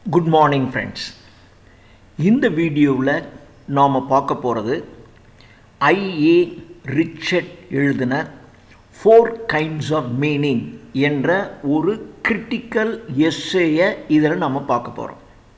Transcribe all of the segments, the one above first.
Good morning friends இந்த வீடியோவில் நாம் பார்க்க போகிறது ஐஏ ரிச்சர்ட் எழுதின ஃபோர் கைண்ட்ஸ் ஆஃப் மீனிங் என்ற ஒரு கிரிட்டிக்கல் எஸ்ஸேயை இதில் நம்ம பார்க்க போகிறோம்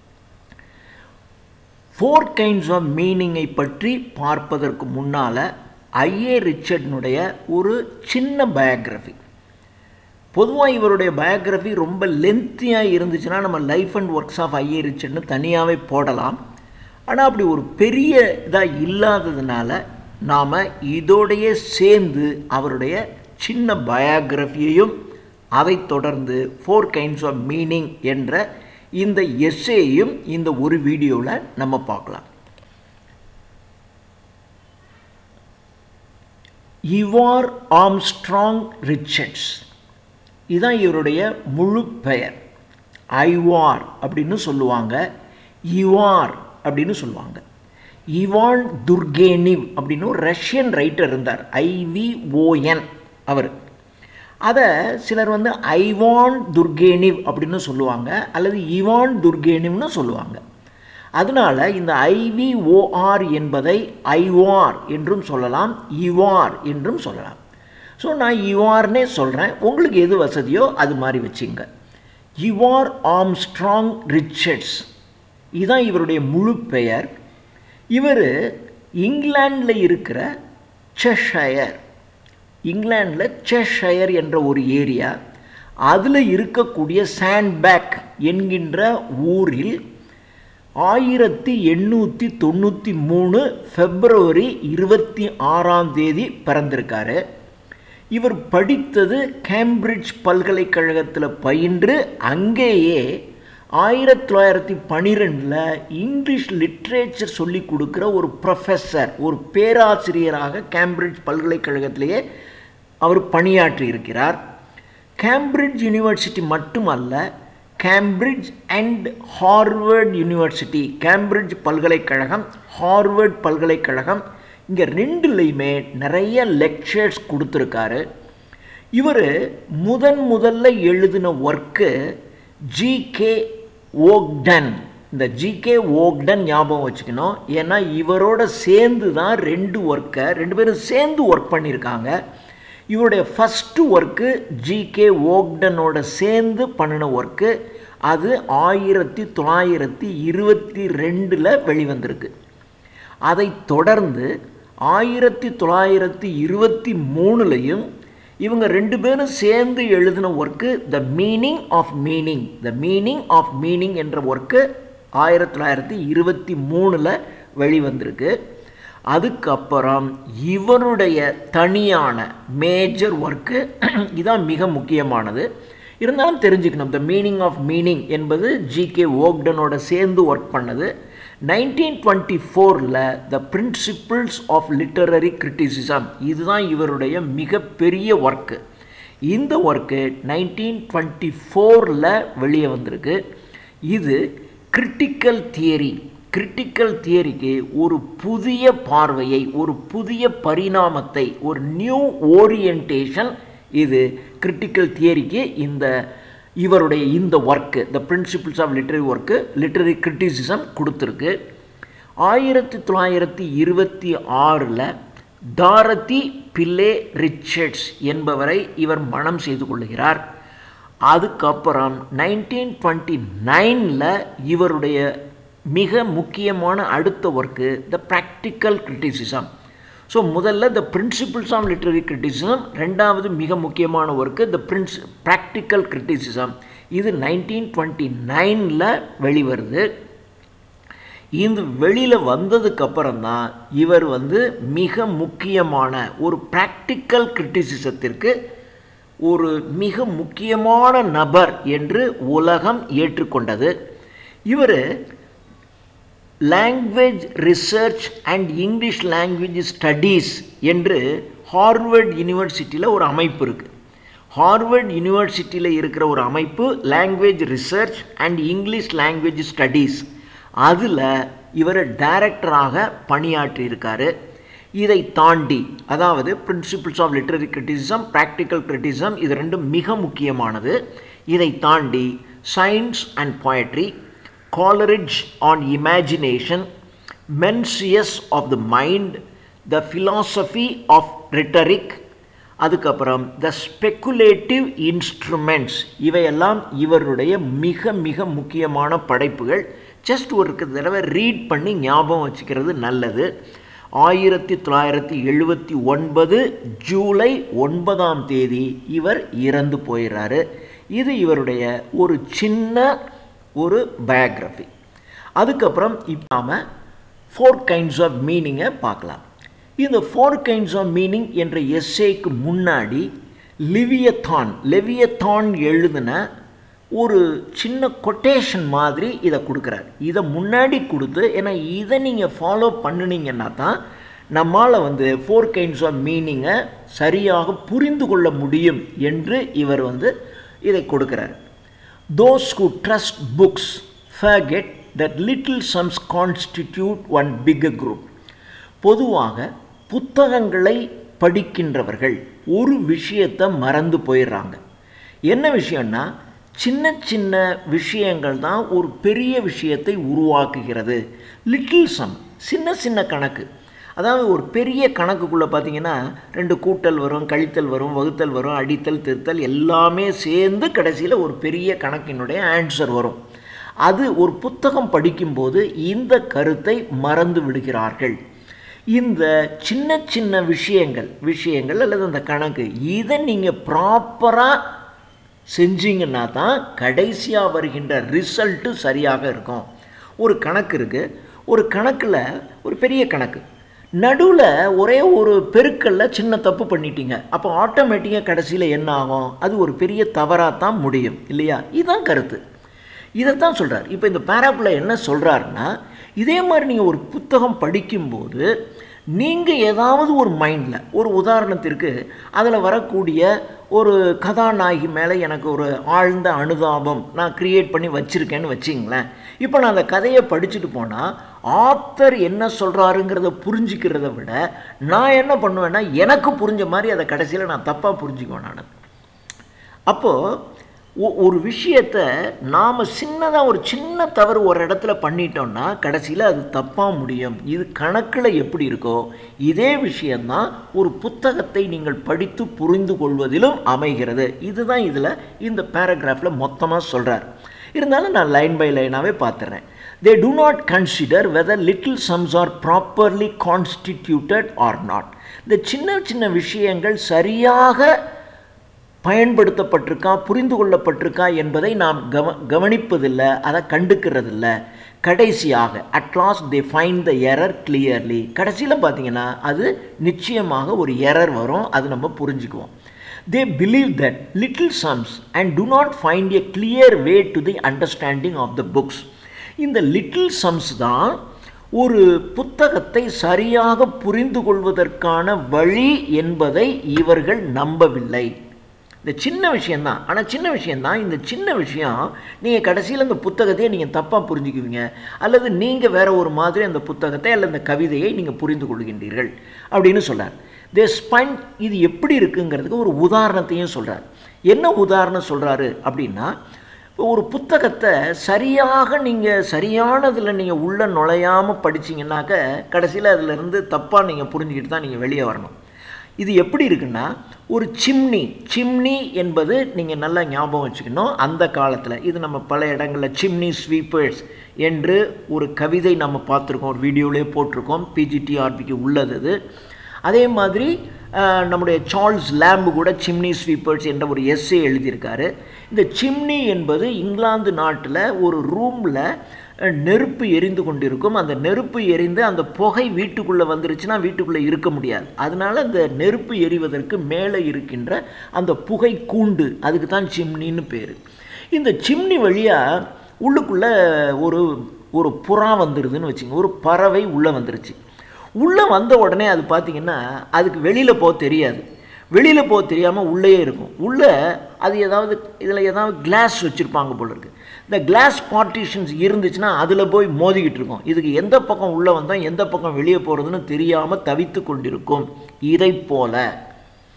ஃபோர் கைண்ட்ஸ் ஆஃப் மீனிங்கை பற்றி பார்ப்பதற்கு முன்னால் ஐஏ ரிச்சர்ட்னுடைய ஒரு சின்ன பயோகிராஃபி பொதுவாக இவருடைய பயோகிராஃபி ரொம்ப லென்த்தியாக இருந்துச்சுன்னா நம்ம life and works of I ரிச்சர்ட்னு தனியாகவே போடலாம் ஆனால் அப்படி ஒரு பெரிய இதாக இல்லாததுனால நாம் இதோடையே சேர்ந்து அவருடைய சின்ன பயோகிராஃபியையும் அதைத் தொடர்ந்து ஃபோர் கைண்ட்ஸ் ஆஃப் மீனிங் என்ற இந்த எஸ்ஸேயும் இந்த ஒரு வீடியோவில் நம்ம பார்க்கலாம் இவார் ஆம்ஸ்ட்ராங் ரிச்சர்ட்ஸ் இதுதான் இவருடைய முழு பெயர் ஐவார் அப்படின்னு சொல்லுவாங்க இவார் அப்படின்னு சொல்லுவாங்க இவான் துர்கேனிவ் அப்படின்னு ஒரு ரஷ்யன் ரைட்டர் இருந்தார் ஐவிஓஎன் அவர் அதை சிலர் வந்து ஐவான் துர்கேனிவ் அப்படின்னு சொல்லுவாங்க அல்லது இவான் துர்கேனிவ்னு சொல்லுவாங்க அதனால் இந்த ஐவிஓஆர் என்பதை ஐவார் என்றும் சொல்லலாம் இவார் என்றும் சொல்லலாம் ஸோ நான் யுஆர்னே சொல்கிறேன் உங்களுக்கு எது வசதியோ அது மாதிரி வச்சுங்க யுஆர் ஆம்ஸ்ட்ராங் ரிச்சர்ட்ஸ் இதுதான் இவருடைய முழு பெயர் இவர் இங்கிலாண்டில் இருக்கிற செஷயர் இங்கிலாண்டில் செஷயர் என்ற ஒரு ஏரியா அதில் இருக்கக்கூடிய சாண்ட்பேக் என்கின்ற ஊரில் ஆயிரத்தி எண்ணூற்றி தொண்ணூற்றி மூணு ஃபெப்ரவரி இருபத்தி ஆறாம் தேதி பிறந்திருக்காரு இவர் படித்தது கேம்பிரிட்ஜ் பல்கலைக்கழகத்தில் பயின்று அங்கேயே ஆயிரத்தி தொள்ளாயிரத்தி பன்னிரெண்டில் இங்கிலீஷ் லிட்ரேச்சர் சொல்லி கொடுக்குற ஒரு ப்ரொஃபஸர் ஒரு பேராசிரியராக கேம்பிரிட்ஜ் பல்கலைக்கழகத்திலேயே அவர் பணியாற்றி இருக்கிறார் கேம்பிரிட்ஜ் யூனிவர்சிட்டி மட்டுமல்ல Cambridge and Harvard University Cambridge பல்கலைக்கழகம் ஹார்வர்ட் பல்கலைக்கழகம் இங்கே ரெண்டுலேயுமே நிறைய லெக்சர்ஸ் கொடுத்துருக்காரு இவர் முதன் முதல்ல எழுதின ஒர்க்கு ஜிகே ஓக்டன் இந்த ஜிகே ஓக்டன் ஞாபகம் வச்சுக்கணும் ஏன்னா இவரோட சேர்ந்து தான் ரெண்டு ஒர்க்கை ரெண்டு பேரும் சேர்ந்து ஒர்க் பண்ணியிருக்காங்க இவருடைய ஃபஸ்ட்டு ஒர்க்கு ஜிகே ஓக்டனோட சேர்ந்து பண்ணின ஒர்க்கு அது ஆயிரத்தி தொள்ளாயிரத்தி இருபத்தி ரெண்டில் வெளிவந்திருக்கு அதை தொடர்ந்து ஆயிரத்தி தொள்ளாயிரத்தி இருபத்தி மூணுலையும் இவங்க ரெண்டு பேரும் சேர்ந்து எழுதின work the meaning of meaning the meaning of meaning என்ற ஒர்க்கு ஆயிரத்தி தொள்ளாயிரத்தி இருபத்தி மூணில் வெளிவந்திருக்கு அதுக்கப்புறம் இவருடைய தனியான மேஜர் ஒர்க்கு இதான் மிக முக்கியமானது இருந்தாலும் தெரிஞ்சுக்கணும் த மீனிங் ஆஃப் மீனிங் என்பது ஜிகே ஓக்டனோட சேர்ந்து ஒர்க் பண்ணது நைன்டீன் டுவெண்ட்டி ஃபோரில் the principles of literary criticism இதுதான் இவருடைய மிகப்பெரிய ஒர்க்கு இந்த ஒர்க்கு நைன்டீன் டுவெண்ட்டி ஃபோரில் வெளியே வந்திருக்கு இது கிரிட்டிக்கல் தியரி கிரிட்டிக்கல் தியரிக்கு ஒரு புதிய பார்வையை ஒரு புதிய பரிணாமத்தை ஒரு நியூ ஓரியன்டேஷன் இது கிரிட்டிக்கல் தியரிக்கு இந்த இவருடைய இந்த work the principles of literary work literary criticism கொடுத்துருக்கு ஆயிரத்தி தொள்ளாயிரத்தி இருபத்தி ஆறில் தாரதி பில்லே ரிச்சர்ட்ஸ் என்பவரை இவர் மனம் செய்து கொள்கிறார் அதுக்கப்புறம் நைன்டீன் டுவெண்ட்டி நைனில் இவருடைய மிக முக்கியமான அடுத்த work the practical criticism so முதல்ல the principles of literary criticism ரெண்டாவது மிக முக்கியமான work the prince practical criticism இது நைன்டீன் டுவெண்ட்டி நைனில் வெளிவருது இந்த வெளியில் வந்ததுக்கப்புறம் தான் இவர் வந்து மிக முக்கியமான ஒரு ப்ராக்டிக்கல் கிரிட்டிசிசத்திற்கு ஒரு மிக முக்கியமான நபர் என்று உலகம் ஏற்றுக்கொண்டது இவர் language research and English language studies என்று ஹார்வர்ட் யூனிவர்சிட்டியில் ஒரு அமைப்பு இருக்குது ஹார்வர்ட் யூனிவர்சிட்டியில் இருக்கிற ஒரு அமைப்பு language research and English language studies அதில் இவர் டைரக்டராக பணியாற்றியிருக்காரு இதை தாண்டி அதாவது principles of literary criticism practical criticism இது ரெண்டும் மிக முக்கியமானது இதை தாண்டி science and poetry Coleridge on imagination Mencius of the mind the philosophy of rhetoric அதுக்கப்புறம் த ஸ்பெக்குலேட்டிவ் இன்ஸ்ட்ருமெண்ட்ஸ் இவையெல்லாம் இவருடைய மிக மிக முக்கியமான படைப்புகள் ஜஸ்ட் ஒரு தடவை ரீட் பண்ணி ஞாபகம் வச்சுக்கிறது நல்லது ஆயிரத்தி தொள்ளாயிரத்தி எழுபத்தி ஒன்பது ஜூலை ஒன்பதாம் தேதி இவர் இறந்து போயிடுறாரு இது இவருடைய ஒரு சின்ன ஒரு பயோக்ராஃபி அதுக்கப்புறம் இப்போ நாம ஃபோர் கைண்ட்ஸ் ஆஃப் மீனிங்கை பார்க்கலாம் இந்த ஃபோர் கைண்ட்ஸ் ஆஃப் மீனிங் என்ற எஸ்ஏக்கு முன்னாடி லிவியத்தான் லெவியத்தான் எழுதின ஒரு சின்ன கொட்டேஷன் மாதிரி இதை கொடுக்குறாரு இதை முன்னாடி கொடுத்து ஏன்னா இதை நீங்கள் ஃபாலோ பண்ணினீங்கன்னா தான் நம்மால் வந்து ஃபோர் கைண்ட்ஸ் ஆஃப் மீனிங்கை சரியாக புரிந்து கொள்ள முடியும் என்று இவர் வந்து இதை கொடுக்குறார் those who trust books forget that little sums constitute one bigger group பொதுவாக புத்தகங்களை படிக்கின்றவர்கள் ஒரு விஷயத்தை மறந்து போயிடுறாங்க என்ன விஷயம்னா சின்ன சின்ன விஷயங்கள் தான் ஒரு பெரிய விஷயத்தை உருவாக்குகிறது லிட்டில் சம் சின்ன சின்ன கணக்கு அதாவது ஒரு பெரிய கணக்குக்குள்ளே பார்த்தீங்கன்னா ரெண்டு கூட்டல் வரும் கழித்தல் வரும் வகுத்தல் வரும் அடித்தல் திருத்தல் எல்லாமே சேர்ந்து கடைசியில் ஒரு பெரிய கணக்கினுடைய ஆன்சர் வரும் அது ஒரு புத்தகம் படிக்கும்போது இந்த கருத்தை மறந்து விடுகிறார்கள் இந்த சின்ன சின்ன விஷயங்கள் விஷயங்கள் அல்லது அந்த கணக்கு இதை நீங்கள் ப்ராப்பராக செஞ்சீங்கன்னா தான் கடைசியாக வருகின்ற ரிசல்ட்டு சரியாக இருக்கும் ஒரு கணக்கு இருக்குது ஒரு கணக்கில் ஒரு பெரிய கணக்கு நடுவில் ஒரே ஒரு பெருக்கல்ல சின்ன தப்பு பண்ணிட்டீங்க அப்போ ஆட்டோமேட்டிக்காக கடைசியில் என்ன ஆகும் அது ஒரு பெரிய தவறாக தான் முடியும் இல்லையா இதுதான் கருத்து இதைத்தான் சொல்கிறார் இப்போ இந்த பேராப்பில் என்ன சொல்கிறாருன்னா இதே மாதிரி நீங்கள் ஒரு புத்தகம் படிக்கும்போது நீங்கள் ஏதாவது ஒரு மைண்டில் ஒரு உதாரணத்திற்கு அதில் வரக்கூடிய ஒரு கதாநாயகி மேலே எனக்கு ஒரு ஆழ்ந்த அனுதாபம் நான் க்ரியேட் பண்ணி வச்சுருக்கேன்னு வச்சிங்களேன் இப்போ நான் அந்த கதையை படிச்சுட்டு போனால் ஆத்தர் என்ன சொல்கிறாருங்கிறத புரிஞ்சுக்கிறத விட நான் என்ன பண்ணுவேன்னா எனக்கு புரிஞ்ச மாதிரி அதை கடைசியில் நான் தப்பாக புரிஞ்சுக்குவேன் நான் அப்போது ஒரு விஷயத்தை நாம் சின்னதாக ஒரு சின்ன தவறு ஒரு இடத்துல பண்ணிட்டோம்னா கடைசியில் அது தப்பாக முடியும் இது கணக்கில் எப்படி இருக்கோ இதே விஷயந்தான் ஒரு புத்தகத்தை நீங்கள் படித்து புரிந்து கொள்வதிலும் அமைகிறது இதுதான் இதில் இந்த பேராகிராஃபில் மொத்தமாக சொல்கிறார் இருந்தாலும் நான் லைன் பை லைனாகவே பார்த்துறேன் they do not consider whether little sums are properly constituted or not இந்த சின்ன சின்ன விஷயங்கள் சரியாக பயன்படுத்தப்பட்டிருக்கா புரிந்து கொள்ளப்பட்டிருக்கா என்பதை நாம் கவ கவனிப்பதில்லை அதை கண்டுக்கிறதில்ல கடைசியாக at last they find the error clearly கடைசியில் பார்த்தீங்கன்னா அது நிச்சயமாக ஒரு எரர் வரும் அது நம்ம புரிஞ்சுக்குவோம் they believe that little sums and do not find a clear way to the understanding of the books இந்த லிட்டில் சம்ஸ் தான் ஒரு புத்தகத்தை சரியாக புரிந்து கொள்வதற்கான வழி என்பதை இவர்கள் நம்பவில்லை இந்த சின்ன விஷயந்தான் ஆனால் சின்ன விஷயந்தான் இந்த சின்ன விஷயம் நீங்கள் கடைசியில் அந்த புத்தகத்தையே நீங்கள் தப்பாக புரிஞ்சுக்குவீங்க அல்லது நீங்கள் வேற ஒரு மாதிரி அந்த புத்தகத்தை அல்லது அந்த கவிதையை நீங்கள் புரிந்து கொள்கின்றீர்கள் அப்படின்னு சொல்கிறார் தே ஸ்பைன் இது எப்படி இருக்குங்கிறதுக்கு ஒரு உதாரணத்தையும் சொல்கிறார் என்ன உதாரணம் சொல்கிறாரு அப்படின்னா ஒரு புத்தகத்தை சரியாக நீங்கள் சரியானதில் நீங்கள் உள்ளே நுழையாமல் படிச்சிங்கனாக்க கடைசியில் அதிலிருந்து தப்பாக நீங்கள் புரிஞ்சுக்கிட்டு தான் நீங்கள் வெளியே வரணும் இது எப்படி இருக்குன்னா ஒரு சிம்னி சிம்னி என்பது நீங்கள் நல்லா ஞாபகம் வச்சுக்கணும் அந்த காலத்தில் இது நம்ம பல இடங்களில் சிம்னி ஸ்வீப்பர்ஸ் என்று ஒரு கவிதை நம்ம பார்த்துருக்கோம் ஒரு வீடியோவிலே போட்டிருக்கோம் பிஜிடிஆர்பிக்கு உள்ளது அது அதே மாதிரி நம்முடைய சார்ல்ஸ் லேம்பு கூட சிம்னி ஸ்வீப்பர்ஸ் என்ற ஒரு எஸ்ஸே எழுதியிருக்காரு இந்த சிம்னி என்பது இங்கிலாந்து நாட்டில் ஒரு ரூமில் நெருப்பு எரிந்து கொண்டிருக்கும் அந்த நெருப்பு எரிந்து அந்த புகை வீட்டுக்குள்ளே வந்துருச்சுன்னா வீட்டுக்குள்ளே இருக்க முடியாது அதனால் அந்த நெருப்பு எரிவதற்கு மேலே இருக்கின்ற அந்த புகை கூண்டு அதுக்கு தான் சிம்னின்னு பேர் இந்த சிம்னி வழியாக உள்ளுக்குள்ளே ஒரு ஒரு புறா வந்துடுதுன்னு வச்சுங்க ஒரு பறவை உள்ளே வந்துருச்சு உள்ளே வந்த உடனே அது பார்த்திங்கன்னா அதுக்கு வெளியில் போக தெரியாது வெளியில் போக தெரியாமல் உள்ளேயே இருக்கும் உள்ளே அது ஏதாவது இதில் ஏதாவது கிளாஸ் வச்சுருப்பாங்க போல இருக்குது இந்த கிளாஸ் பார்ட்டிஷன்ஸ் இருந்துச்சுன்னா அதில் போய் மோதிக்கிட்டு இருக்கும் இதுக்கு எந்த பக்கம் உள்ளே வந்தால் எந்த பக்கம் வெளியே போகிறதுன்னு தெரியாமல் தவித்து கொண்டிருக்கும் இதை போல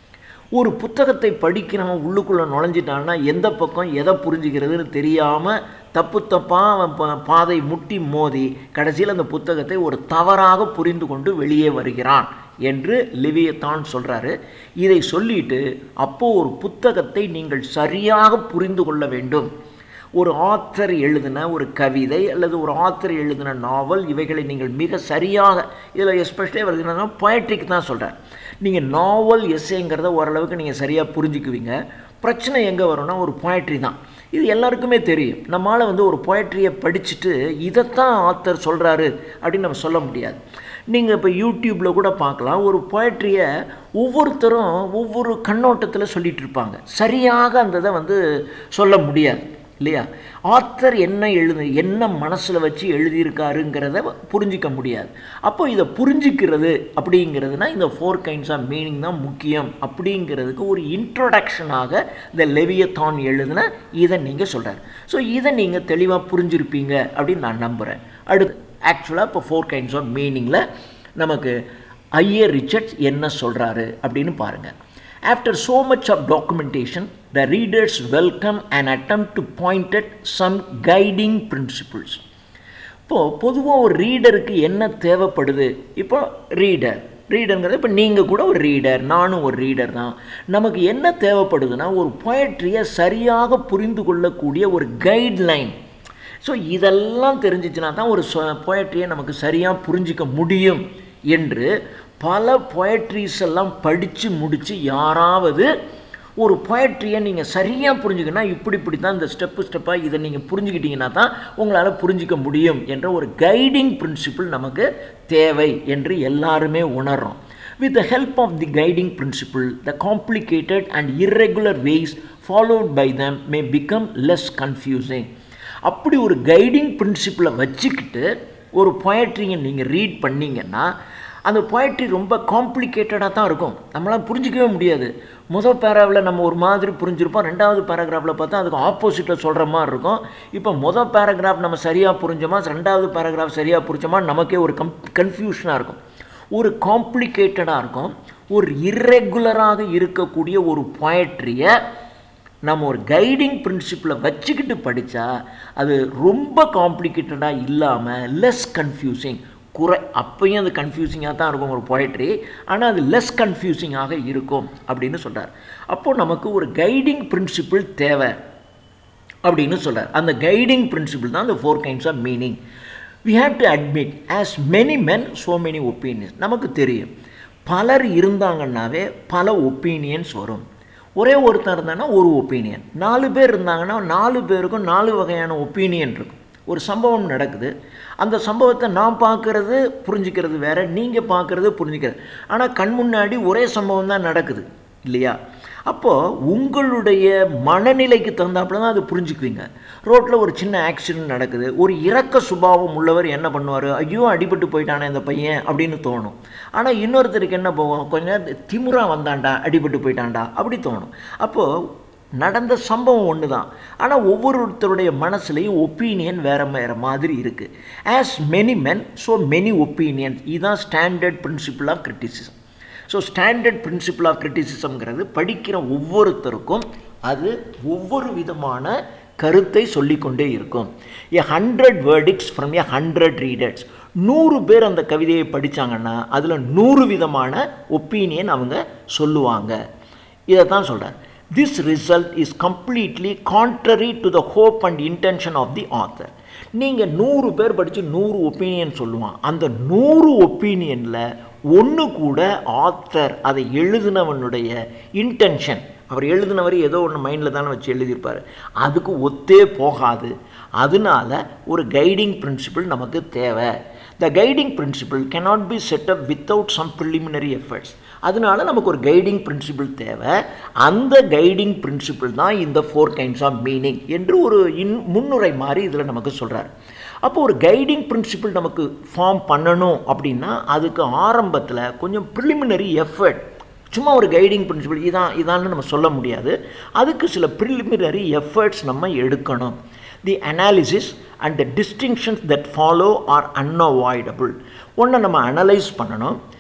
ஒரு புத்தகத்தை படிக்கிறவன் உள்ளுக்குள்ளே நுழைஞ்சிட்டான்னா எந்த பக்கம் எதை புரிஞ்சுக்கிறதுன்னு தெரியாமல் தப்பு தப்பாக அவன் பா- பாதை முட்டி மோதி கடைசியில் அந்த புத்தகத்தை ஒரு தவறாக புரிந்து கொண்டு வெளியே வருகிறான் என்று லிவியத்தான் சொல்கிறாரு இதை சொல்லிட்டு அப்போ ஒரு புத்தகத்தை நீங்கள் சரியாக புரிந்து கொள்ள வேண்டும் ஒரு ஆத்தர் எழுதின ஒரு கவிதை அல்லது ஒரு ஆத்தர் எழுதின நாவல் இவைகளை நீங்கள் மிக சரியாக இதில் எஸ்பெஷலி அவர் என்ன பொயட்ரிக் தான் சொல்கிறார் நீங்கள் நாவல் எஸ்ஸேங்கிறத ஓரளவுக்கு நீங்கள் சரியாக புரிஞ்சுக்குவீங்க பிரச்சனை எங்கே வரும்னா ஒரு பொயட்ரி தான் இது எல்லாருக்குமே தெரியும் நம்மளால் வந்து ஒரு பொயட்ரியை படிச்சுட்டு இதைத்தான் ஆத்தர் சொல்கிறாரு அப்படின்னு நம்ம சொல்ல முடியாது நீங்கள் இப்போ யூடியூப்பில் கூட பார்க்கலாம் ஒரு பொயட்ரியை ஒவ்வொருத்தரும் ஒவ்வொரு கண்ணோட்டத்தில் சொல்லிட்டு இருப்பாங்க சரியாக அந்த இதை வந்து சொல்ல முடியாது இல்லையா ஆத்தர் என்ன எழுது என்ன மனசில் வச்சு எழுதியிருக்காருங்கிறத புரிஞ்சிக்க முடியாது அப்போ இதை புரிஞ்சிக்கிறது அப்படிங்கிறதுனா இந்த ஃபோர் கைண்ட்ஸ் ஆஃப் மீனிங் தான் முக்கியம் அப்படிங்கிறதுக்கு ஒரு இன்ட்ரொடக்ஷனாக இந்த லெவியத்தான் எழுதின இதை நீங்கள் சொல்கிறார் ஸோ இதை நீங்கள் தெளிவாக புரிஞ்சிருப்பீங்க அப்படின்னு நான் நம்புகிறேன் அடுத்து ஆக்சுவலாக இப்போ ஃபோர் கைண்ட்ஸ் ஆஃப் மீனிங்கில் நமக்கு ஐயர் ரிச்சர்ட்ஸ் என்ன சொல்கிறாரு அப்படின்னு பாருங்கள் After so much of documentation, the readers welcome an attempt to point at some guiding principles. இப்போது பொதுவாக ஒரு ரீடருக்கு என்ன தேவைப்படுது இப்போ ரீடர் ரீடருங்கிறது இப்போ நீங்கள் கூட ஒரு ரீடர் நானும் ஒரு ரீடர் தான் நமக்கு என்ன தேவைப்படுதுன்னா ஒரு பொயட்ரியை சரியாக புரிந்து கொள்ளக்கூடிய ஒரு கைட்லைன் ஸோ இதெல்லாம் தெரிஞ்சிச்சுனா தான் ஒரு பொயட்ரியை நமக்கு சரியாக புரிஞ்சிக்க முடியும் என்று பல பொயட்ரிஸ் எல்லாம் படித்து முடித்து யாராவது ஒரு பொயட்ரியை நீங்கள் சரியாக புரிஞ்சுக்கணும்னா இப்படி இப்படி தான் இந்த ஸ்டெப்பு ஸ்டெப்பாக இதை நீங்கள் புரிஞ்சுக்கிட்டீங்கன்னா தான் உங்களால் புரிஞ்சிக்க முடியும் என்ற ஒரு கைடிங் பிரின்சிபிள் நமக்கு தேவை என்று எல்லாருமே உணர்றோம் With the help of the guiding principle, the complicated and irregular ways followed by them may become less confusing. அப்படி ஒரு கைடிங் பிரின்சிப்பிளை வச்சுக்கிட்டு ஒரு பொயட்ரியை நீங்கள் ரீட் பண்ணீங்கன்னா அந்த பொயட்ரி ரொம்ப காம்ப்ளிகேட்டடாக தான் இருக்கும் நம்மளால் புரிஞ்சிக்கவே முடியாது முதல் பேராவில் நம்ம ஒரு மாதிரி புரிஞ்சிருப்போம் ரெண்டாவது பேராகிராஃபில் பார்த்தா அதுக்கு ஆப்போசிட்டில் சொல்கிற மாதிரி இருக்கும் இப்போ முதல் பேராகிராஃப் நம்ம சரியாக புரிஞ்சோமா ரெண்டாவது பேராகிராஃப் சரியாக புரிஞ்சோமா நமக்கே ஒரு கம் கன்ஃபியூஷனாக இருக்கும் ஒரு காம்ப்ளிகேட்டடாக இருக்கும் ஒரு இர்ரெகுலராக இருக்கக்கூடிய ஒரு பொயட்ரியை நம்ம ஒரு கைடிங் பிரின்சிப்பிளை வச்சுக்கிட்டு படித்தா அது ரொம்ப காம்ப்ளிகேட்டடாக இல்லாமல் லெஸ் கன்ஃபியூசிங் குறை அப்பயும் அது கன்ஃபியூசிங்காக தான் இருக்கும் ஒரு பொயட்ரி ஆனால் அது லெஸ் கன்ஃபியூசிங்காக இருக்கும் அப்படின்னு சொல்கிறார் அப்போது நமக்கு ஒரு கைடிங் பிரின்சிபிள் தேவை அப்படின்னு சொல்கிறார் அந்த கைடிங் பிரின்சிபிள் தான் அந்த four kinds of meaning we have to admit as many men so many opinions நமக்கு தெரியும் பலர் இருந்தாங்கன்னாவே பல ஒப்பீனியன்ஸ் வரும் ஒரே ஒருத்தர் இருந்தாங்கன்னா ஒரு ஒப்பீனியன் நாலு பேர் இருந்தாங்கன்னா நாலு பேருக்கும் நாலு வகையான ஒப்பீனியன் இருக்கும் ஒரு சம்பவம் நடக்குது அந்த சம்பவத்தை நான் பார்க்குறது புரிஞ்சுக்கிறது வேற நீங்கள் பார்க்குறது புரிஞ்சுக்கிறது ஆனால் கண் முன்னாடி ஒரே சம்பவம் தான் நடக்குது இல்லையா அப்போது உங்களுடைய மனநிலைக்கு தகுந்தாப்புல தான் அது புரிஞ்சுக்குவீங்க ரோட்டில் ஒரு சின்ன ஆக்சிடென்ட் நடக்குது ஒரு இறக்க சுபாவம் உள்ளவர் என்ன பண்ணுவார் ஐயோ அடிபட்டு போயிட்டானே இந்த பையன் அப்படின்னு தோணும் ஆனால் இன்னொருத்தருக்கு என்ன போகும் கொஞ்சம் திமுறா வந்தான்டா அடிபட்டு போயிட்டான்டா அப்படி தோணும் அப்போது நடந்த சம்பவம் ஒன்று தான் ஆனால் ஒவ்வொருத்தருடைய மனசுலையும் ஒப்பீனியன் வேறு வேறு மாதிரி இருக்குது as many men so many opinions இதுதான் standard principle of criticism so standard principle of கிரிட்டிசிசம்ங்கிறது படிக்கிற ஒவ்வொருத்தருக்கும் அது ஒவ்வொரு விதமான கருத்தை சொல்லிக்கொண்டே இருக்கும் a hundred verdicts from a hundred readers நூறு பேர் அந்த கவிதையை படித்தாங்கன்னா அதில் நூறு விதமான ஒப்பீனியன் அவங்க சொல்லுவாங்க இதை தான் சொல்கிறார் this result is completely contrary to the hope and intention of the author நீங்கள் நூறு பேர் படித்து நூறு ஒப்பீனியன் சொல்லுவான் அந்த நூறு ஒப்பீனியனில் ஒன்று கூட ஆத்தர் அதை எழுதினவனுடைய இன்டென்ஷன் அவர் எழுதினவர் ஏதோ ஒன்று மைண்டில் தானே வச்சு எழுதியிருப்பார் அதுக்கு ஒத்தே போகாது அதனால ஒரு கைடிங் பிரின்சிபிள் நமக்கு தேவை the guiding principle cannot be set up without some preliminary efforts அதனால நமக்கு ஒரு கைடிங் பிரின்சிபிள் தேவை அந்த கைடிங் பிரின்சிபிள் தான் இந்த ஃபோர் கைண்ட்ஸ் ஆஃப் மீனிங் என்று ஒரு இன் முன்னுரை மாதிரி இதில் நமக்கு சொல்கிறார் அப்போ ஒரு கைடிங் பிரின்சிபிள் நமக்கு ஃபார்ம் பண்ணணும் அப்படின்னா அதுக்கு ஆரம்பத்தில் கொஞ்சம் ப்ரிலிமினரி எஃபர்ட் சும்மா ஒரு கைடிங் பிரின்சிபிள் இதான் இதான்னு நம்ம சொல்ல முடியாது அதுக்கு சில ப்ரிலிமினரி எஃபர்ட்ஸ் நம்ம எடுக்கணும் the analysis and the distinctions that follow are unavoidable ஒன்றை நம்ம அனலைஸ் பண்ணணும்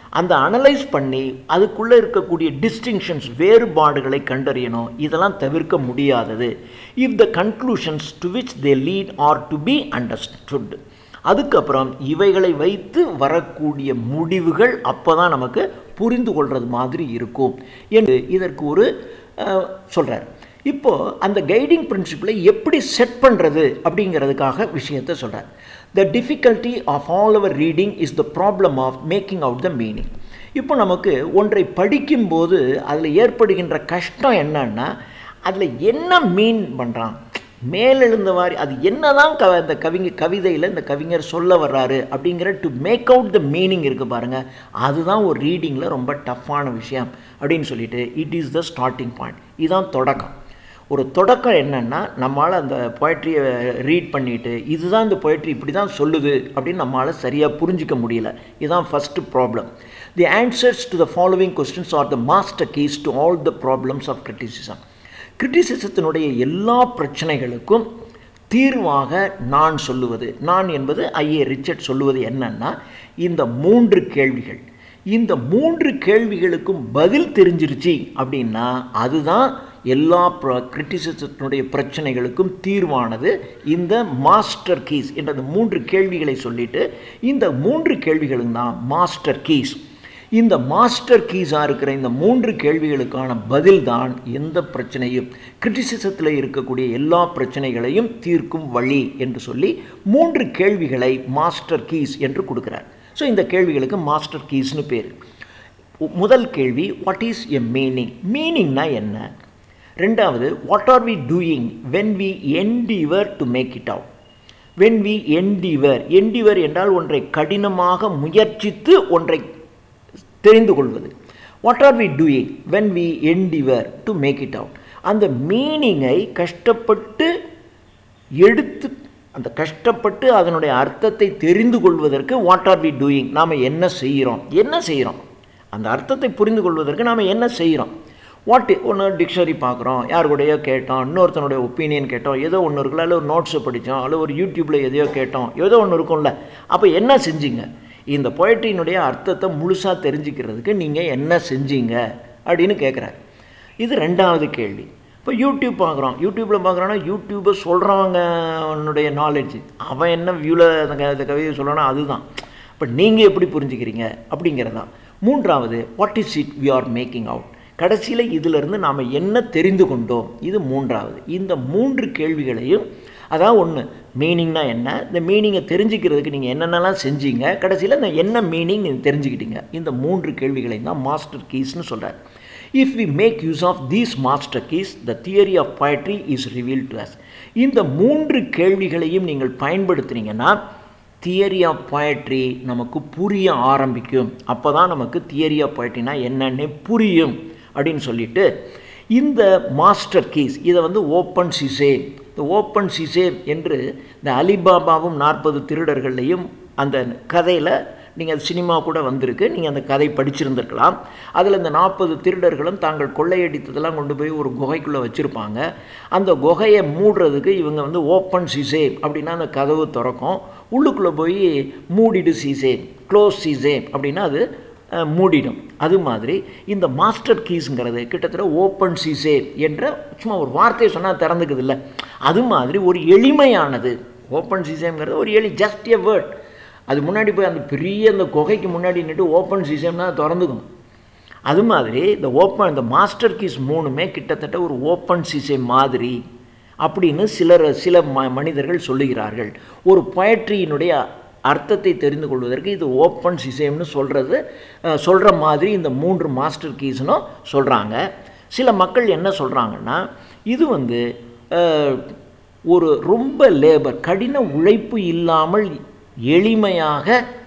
அந்த அனலைஸ் பண்ணி அதுக்குள்ளே இருக்கக்கூடிய டிஸ்டிங்ஷன்ஸ் வேறுபாடுகளை கண்டறியணும் இதெல்லாம் தவிர்க்க முடியாதது if the conclusions to which they lead are to be understood அதுக்கப்புறம் இவைகளை வைத்து வரக்கூடிய முடிவுகள் அப்போ தான் நமக்கு புரிந்து கொள்வது மாதிரி இருக்கும் என்று இதற்கு ஒரு சொல்கிறார் இப்போது அந்த கைடிங் பிரின்சிபிளை எப்படி செட் பண்ணுறது அப்படிங்கிறதுக்காக விஷயத்தை சொல்கிறார் the difficulty of all our reading is the problem of making out the meaning இப்போ நமக்கு ஒன்றை படிக்கும்போது அதில் ஏற்படுகின்ற கஷ்டம் என்னன்னா அதில் என்ன மீன் பண்ணுறான் மேலெழுந்த வாரி அது என்னதான் க இந்த கவிங்க கவிதையில் இந்த கவிஞர் சொல்ல வர்றாரு அப்படிங்கிற to make out the meaning இருக்குது பாருங்கள் அதுதான் ஒரு ரீடிங்கில் ரொம்ப டஃப்பான விஷயம் அப்படின்னு சொல்லிட்டு it is the starting point இதுதான் தொடக்கம் ஒரு தொடக்கம் என்னென்னா நம்மளால் அந்த பொயட்ரியை ரீட் பண்ணிவிட்டு இதுதான் இந்த பொயட்ரி இப்படி தான் சொல்லுது அப்படின்னு நம்மளால் சரியாக புரிஞ்சிக்க முடியல இதுதான் first problem the answers to the following questions are the master keys to all the problems of criticism கிரிட்டிசிசத்தினுடைய எல்லா பிரச்சனைகளுக்கும் தீர்வாக நான் சொல்லுவது நான் என்பது ஐஏ ரிச்சர்ட் சொல்லுவது என்னன்னா இந்த மூன்று கேள்விகள் இந்த மூன்று கேள்விகளுக்கும் பதில் தெரிஞ்சிருச்சு அப்படின்னா அதுதான் எல்லா ப்ர கிரிட்டிசிசத்தினுடைய பிரச்சனைகளுக்கும் தீர்வானது இந்த மாஸ்டர் கீஸ் என்ற அந்த மூன்று கேள்விகளை சொல்லிட்டு இந்த மூன்று கேள்விகளும் தான் மாஸ்டர் கீஸ் இந்த மாஸ்டர் கீஸாக இருக்கிற இந்த மூன்று கேள்விகளுக்கான பதில் தான் எந்த பிரச்சனையும் கிரிட்டிசிசத்தில் இருக்கக்கூடிய எல்லா பிரச்சனைகளையும் தீர்க்கும் வழி என்று சொல்லி மூன்று கேள்விகளை மாஸ்டர் கீஸ் என்று கொடுக்குறார் ஸோ இந்த கேள்விகளுக்கு மாஸ்டர் கீஸ்னு பேர் முதல் கேள்வி வாட் இஸ் எ மீனிங் மீனிங்னா என்ன ரெண்டாவது what are we doing when we endeavour to make it out when we endeavour endeavour என்றால் ஒன்றை கடினமாக முயற்சித்து ஒன்றை தெரிந்து கொள்வது what are we doing when we endeavour to make it out அந்த மீனிங்கை கஷ்டப்பட்டு எடுத்து அந்த கஷ்டப்பட்டு அதனுடைய அர்த்தத்தை தெரிந்து கொள்வதற்கு வாட் ஆர் வி டூயிங் நாம் என்ன செய்கிறோம் என்ன செய்கிறோம் அந்த அர்த்தத்தை புரிந்து கொள்வதற்கு நாம் என்ன செய்கிறோம் வாட் ஒன்று டிக்ஷனரி பார்க்குறோம் யார் கூடயோ கேட்டோம் இன்னொருத்தனுடைய ஒப்பீனியன் கேட்டோம் ஏதோ ஒன்று இருக்குல்ல இல்லை ஒரு நோட்ஸை படித்தோம் அல்ல ஒரு யூடியூப்பில் எதையோ கேட்டோம் ஏதோ ஒன்று இருக்கும்ல அப்போ என்ன செஞ்சீங்க இந்த பொயட்ரியினுடைய அர்த்தத்தை முழுசாக தெரிஞ்சுக்கிறதுக்கு நீங்கள் என்ன செஞ்சீங்க அப்படின்னு கேட்குறாரு இது ரெண்டாவது கேள்வி இப்போ யூடியூப் பார்க்குறோம் யூடியூப்பில் பார்க்குறோன்னா யூடியூப்பை சொல்கிறவங்க அவனுடைய நாலேஜ் அவன் என்ன வியூவில் அந்த க இந்த கவிதையை சொல்கிறானோ அதுதான் இப்போ நீங்கள் எப்படி புரிஞ்சுக்கிறீங்க அப்படிங்கிறதான் மூன்றாவது what is it we are making out கடைசியில் இதிலிருந்து நாம் என்ன தெரிந்து கொண்டோம் இது மூன்றாவது இந்த மூன்று கேள்விகளையும் அதான் ஒன்று மீனிங்னா என்ன இந்த மீனிங்கை தெரிஞ்சுக்கிறதுக்கு நீங்கள் என்னென்னலாம் செஞ்சீங்க கடைசியில் இந்த என்ன மீனிங் நீங்கள் தெரிஞ்சுக்கிட்டீங்க இந்த மூன்று கேள்விகளையும் தான் மாஸ்டர் கீஸ்னு சொல்கிறார் if we make use of these master keys the theory of poetry is reveal to us இந்த மூன்று கேள்விகளையும் நீங்கள் பயன்படுத்துனீங்கன்னா தியரி ஆஃப் poetry நமக்கு புரிய ஆரம்பிக்கும் அப்போ தான் நமக்கு தியரி ஆஃப் poetryனா என்னன்னு புரியும் அப்படின்னு சொல்லிட்டு இந்த மாஸ்டர் கீஸ் இதை வந்து ஓப்பன் சிசே இந்த ஓப்பன் சிசே என்று இந்த அலிபாபாவும் நாற்பது திருடர்களையும் அந்த கதையில் நீங்கள் சினிமா கூட வந்திருக்கு நீங்கள் அந்த கதை படிச்சிருந்திருக்கலாம் அதில் இந்த நாற்பது திருடர்களும் தாங்கள் கொள்ளையடித்ததெல்லாம் கொண்டு போய் ஒரு குகைக்குள்ளே வச்சுருப்பாங்க அந்த குகையை மூடுறதுக்கு இவங்க வந்து ஓப்பன் சீசே அப்படின்னா அந்த கதவு திறக்கும் உள்ளுக்குள்ளே போய் மூடிடு சீசே க்ளோஸ் சீசே அப்படின்னா அது அஹ், மூடிடும் அது மாதிரி இந்த மாஸ்டர் கீஸுங்கிறது கிட்டத்தட்ட ஓப்பன் சீசே என்ற சும்மா ஒரு வார்த்தையை சொன்னால் திறந்துக்குது இல்லை அது மாதிரி ஒரு எளிமையானது ஓப்பன் சீசேங்கிறது ஒரு எளி ஜஸ்ட் எ வேர்ட் அது முன்னாடி போய் அந்த பெரிய அந்த குகைக்கு முன்னாடி நின்று ஓப்பன் சிஸ்டம்னா திறந்துக்கும் அது மாதிரி இந்த ஓப்பன் இந்த மாஸ்டர் கீஸ் மூணுமே கிட்டத்தட்ட ஒரு ஓப்பன் சிசை மாதிரி அப்படின்னு சிலர் சில ம மனிதர்கள் சொல்லுகிறார்கள் ஒரு பொயட்ரியினுடைய அர்த்தத்தை தெரிந்து கொள்வதற்கு இது ஓப்பன் சிசைம்னு சொல்கிறது சொல்கிற மாதிரி இந்த மூன்று மாஸ்டர் கீஸ்னும் சொல்கிறாங்க சில மக்கள் என்ன சொல்கிறாங்கன்னா இது வந்து அஹ், ஒரு ரொம்ப லேபர் கடின உழைப்பு இல்லாமல் எளிமையாக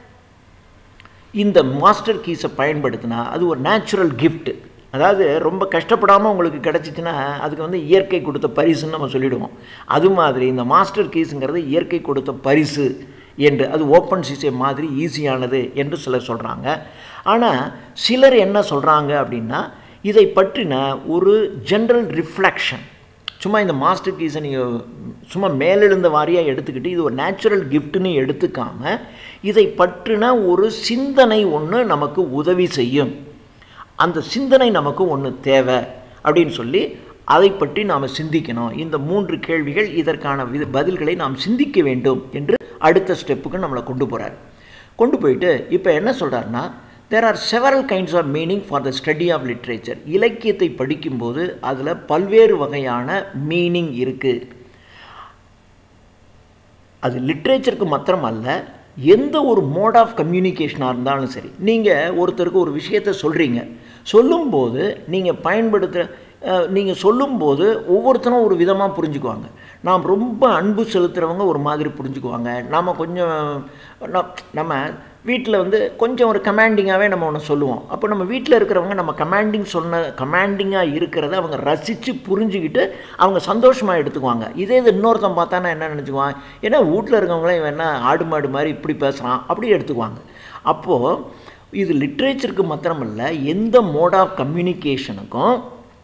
இந்த மாஸ்டர் கீஸை பயன்படுத்தினா அது ஒரு நேச்சுரல் gift அதாவது ரொம்ப கஷ்டப்படாமல் உங்களுக்கு கிடச்சிச்சின்னா அதுக்கு வந்து இயற்கை கொடுத்த பரிசுன்னு நம்ம சொல்லிடுவோம் அது மாதிரி இந்த மாஸ்டர் கீஸுங்கிறது இயற்கை கொடுத்த பரிசு என்று அது ஓப்பன் சிசை மாதிரி ஈஸியானது என்று சிலர் சொல்கிறாங்க ஆனால் சிலர் என்ன சொல்கிறாங்க அப்படின்னா இதை பற்றின ஒரு ஜென்ரல் ரிஃப்ளெக்ஷன் சும்மா இந்த மாஸ்டர் கீஸை நீங்கள் சும்மா மேலெழுந்த வாரியாக எடுத்துக்கிட்டு இது ஒரு நேச்சுரல் கிஃப்ட்னு எடுத்துக்காம இதை பற்றின ஒரு சிந்தனை ஒன்று நமக்கு உதவி செய்யும் அந்த சிந்தனை நமக்கு ஒன்று தேவை அப்படின்னு சொல்லி அதை பற்றி நாம் சிந்திக்கணும் இந்த மூன்று கேள்விகள் இதற்கான வித பதில்களை நாம் சிந்திக்க வேண்டும் என்று அடுத்த ஸ்டெப்புக்கு நம்மளை கொண்டு போகிறார் கொண்டு போயிட்டு இப்போ என்ன சொல்கிறாருன்னா there are several kinds of meaning for the study of literature இலக்கியத்தை படிக்கும்போது அதில் பல்வேறு வகையான மீனிங் இருக்குது அது லிட்ரேச்சருக்கு மாத்திரம் அல்ல எந்த ஒரு மோட் ஆஃப் கம்யூனிகேஷனாக இருந்தாலும் சரி நீங்கள் ஒருத்தருக்கு ஒரு விஷயத்தை சொல்கிறீங்க சொல்லும்போது நீங்கள் பயன்படுத்துகிற நீங்கள் சொல்லும்போது ஒவ்வொருத்தரும் ஒரு விதமாக புரிஞ்சுக்குவாங்க நாம் ரொம்ப அன்பு செலுத்துகிறவங்க ஒரு மாதிரி புரிஞ்சுக்குவாங்க நாம் கொஞ்சம் ந- நம்ம வீட்டில் வந்து கொஞ்சம் ஒரு கமாண்டிங்காகவே நம்ம ஒன்று சொல்லுவோம் அப்போ நம்ம வீட்டில் இருக்கிறவங்க நம்ம கமாண்டிங் சொன்ன கமாண்டிங்காக இருக்கிறத அவங்க ரசித்து புரிஞ்சுக்கிட்டு அவங்க சந்தோஷமாக எடுத்துக்குவாங்க இதே இது இன்னொருத்தன் பார்த்தானா என்ன நினச்சிக்குவான் ஏன்னா வீட்டில் இருக்கவங்களே இவன் என்ன ஆடு மாடு மாதிரி இப்படி பேசுகிறான் அப்படி எடுத்துக்குவாங்க அப்போது இது லிட்ரேச்சருக்கு மாத்திரமல்ல எந்த மோட் ஆஃப் கம்யூனிகேஷனுக்கும்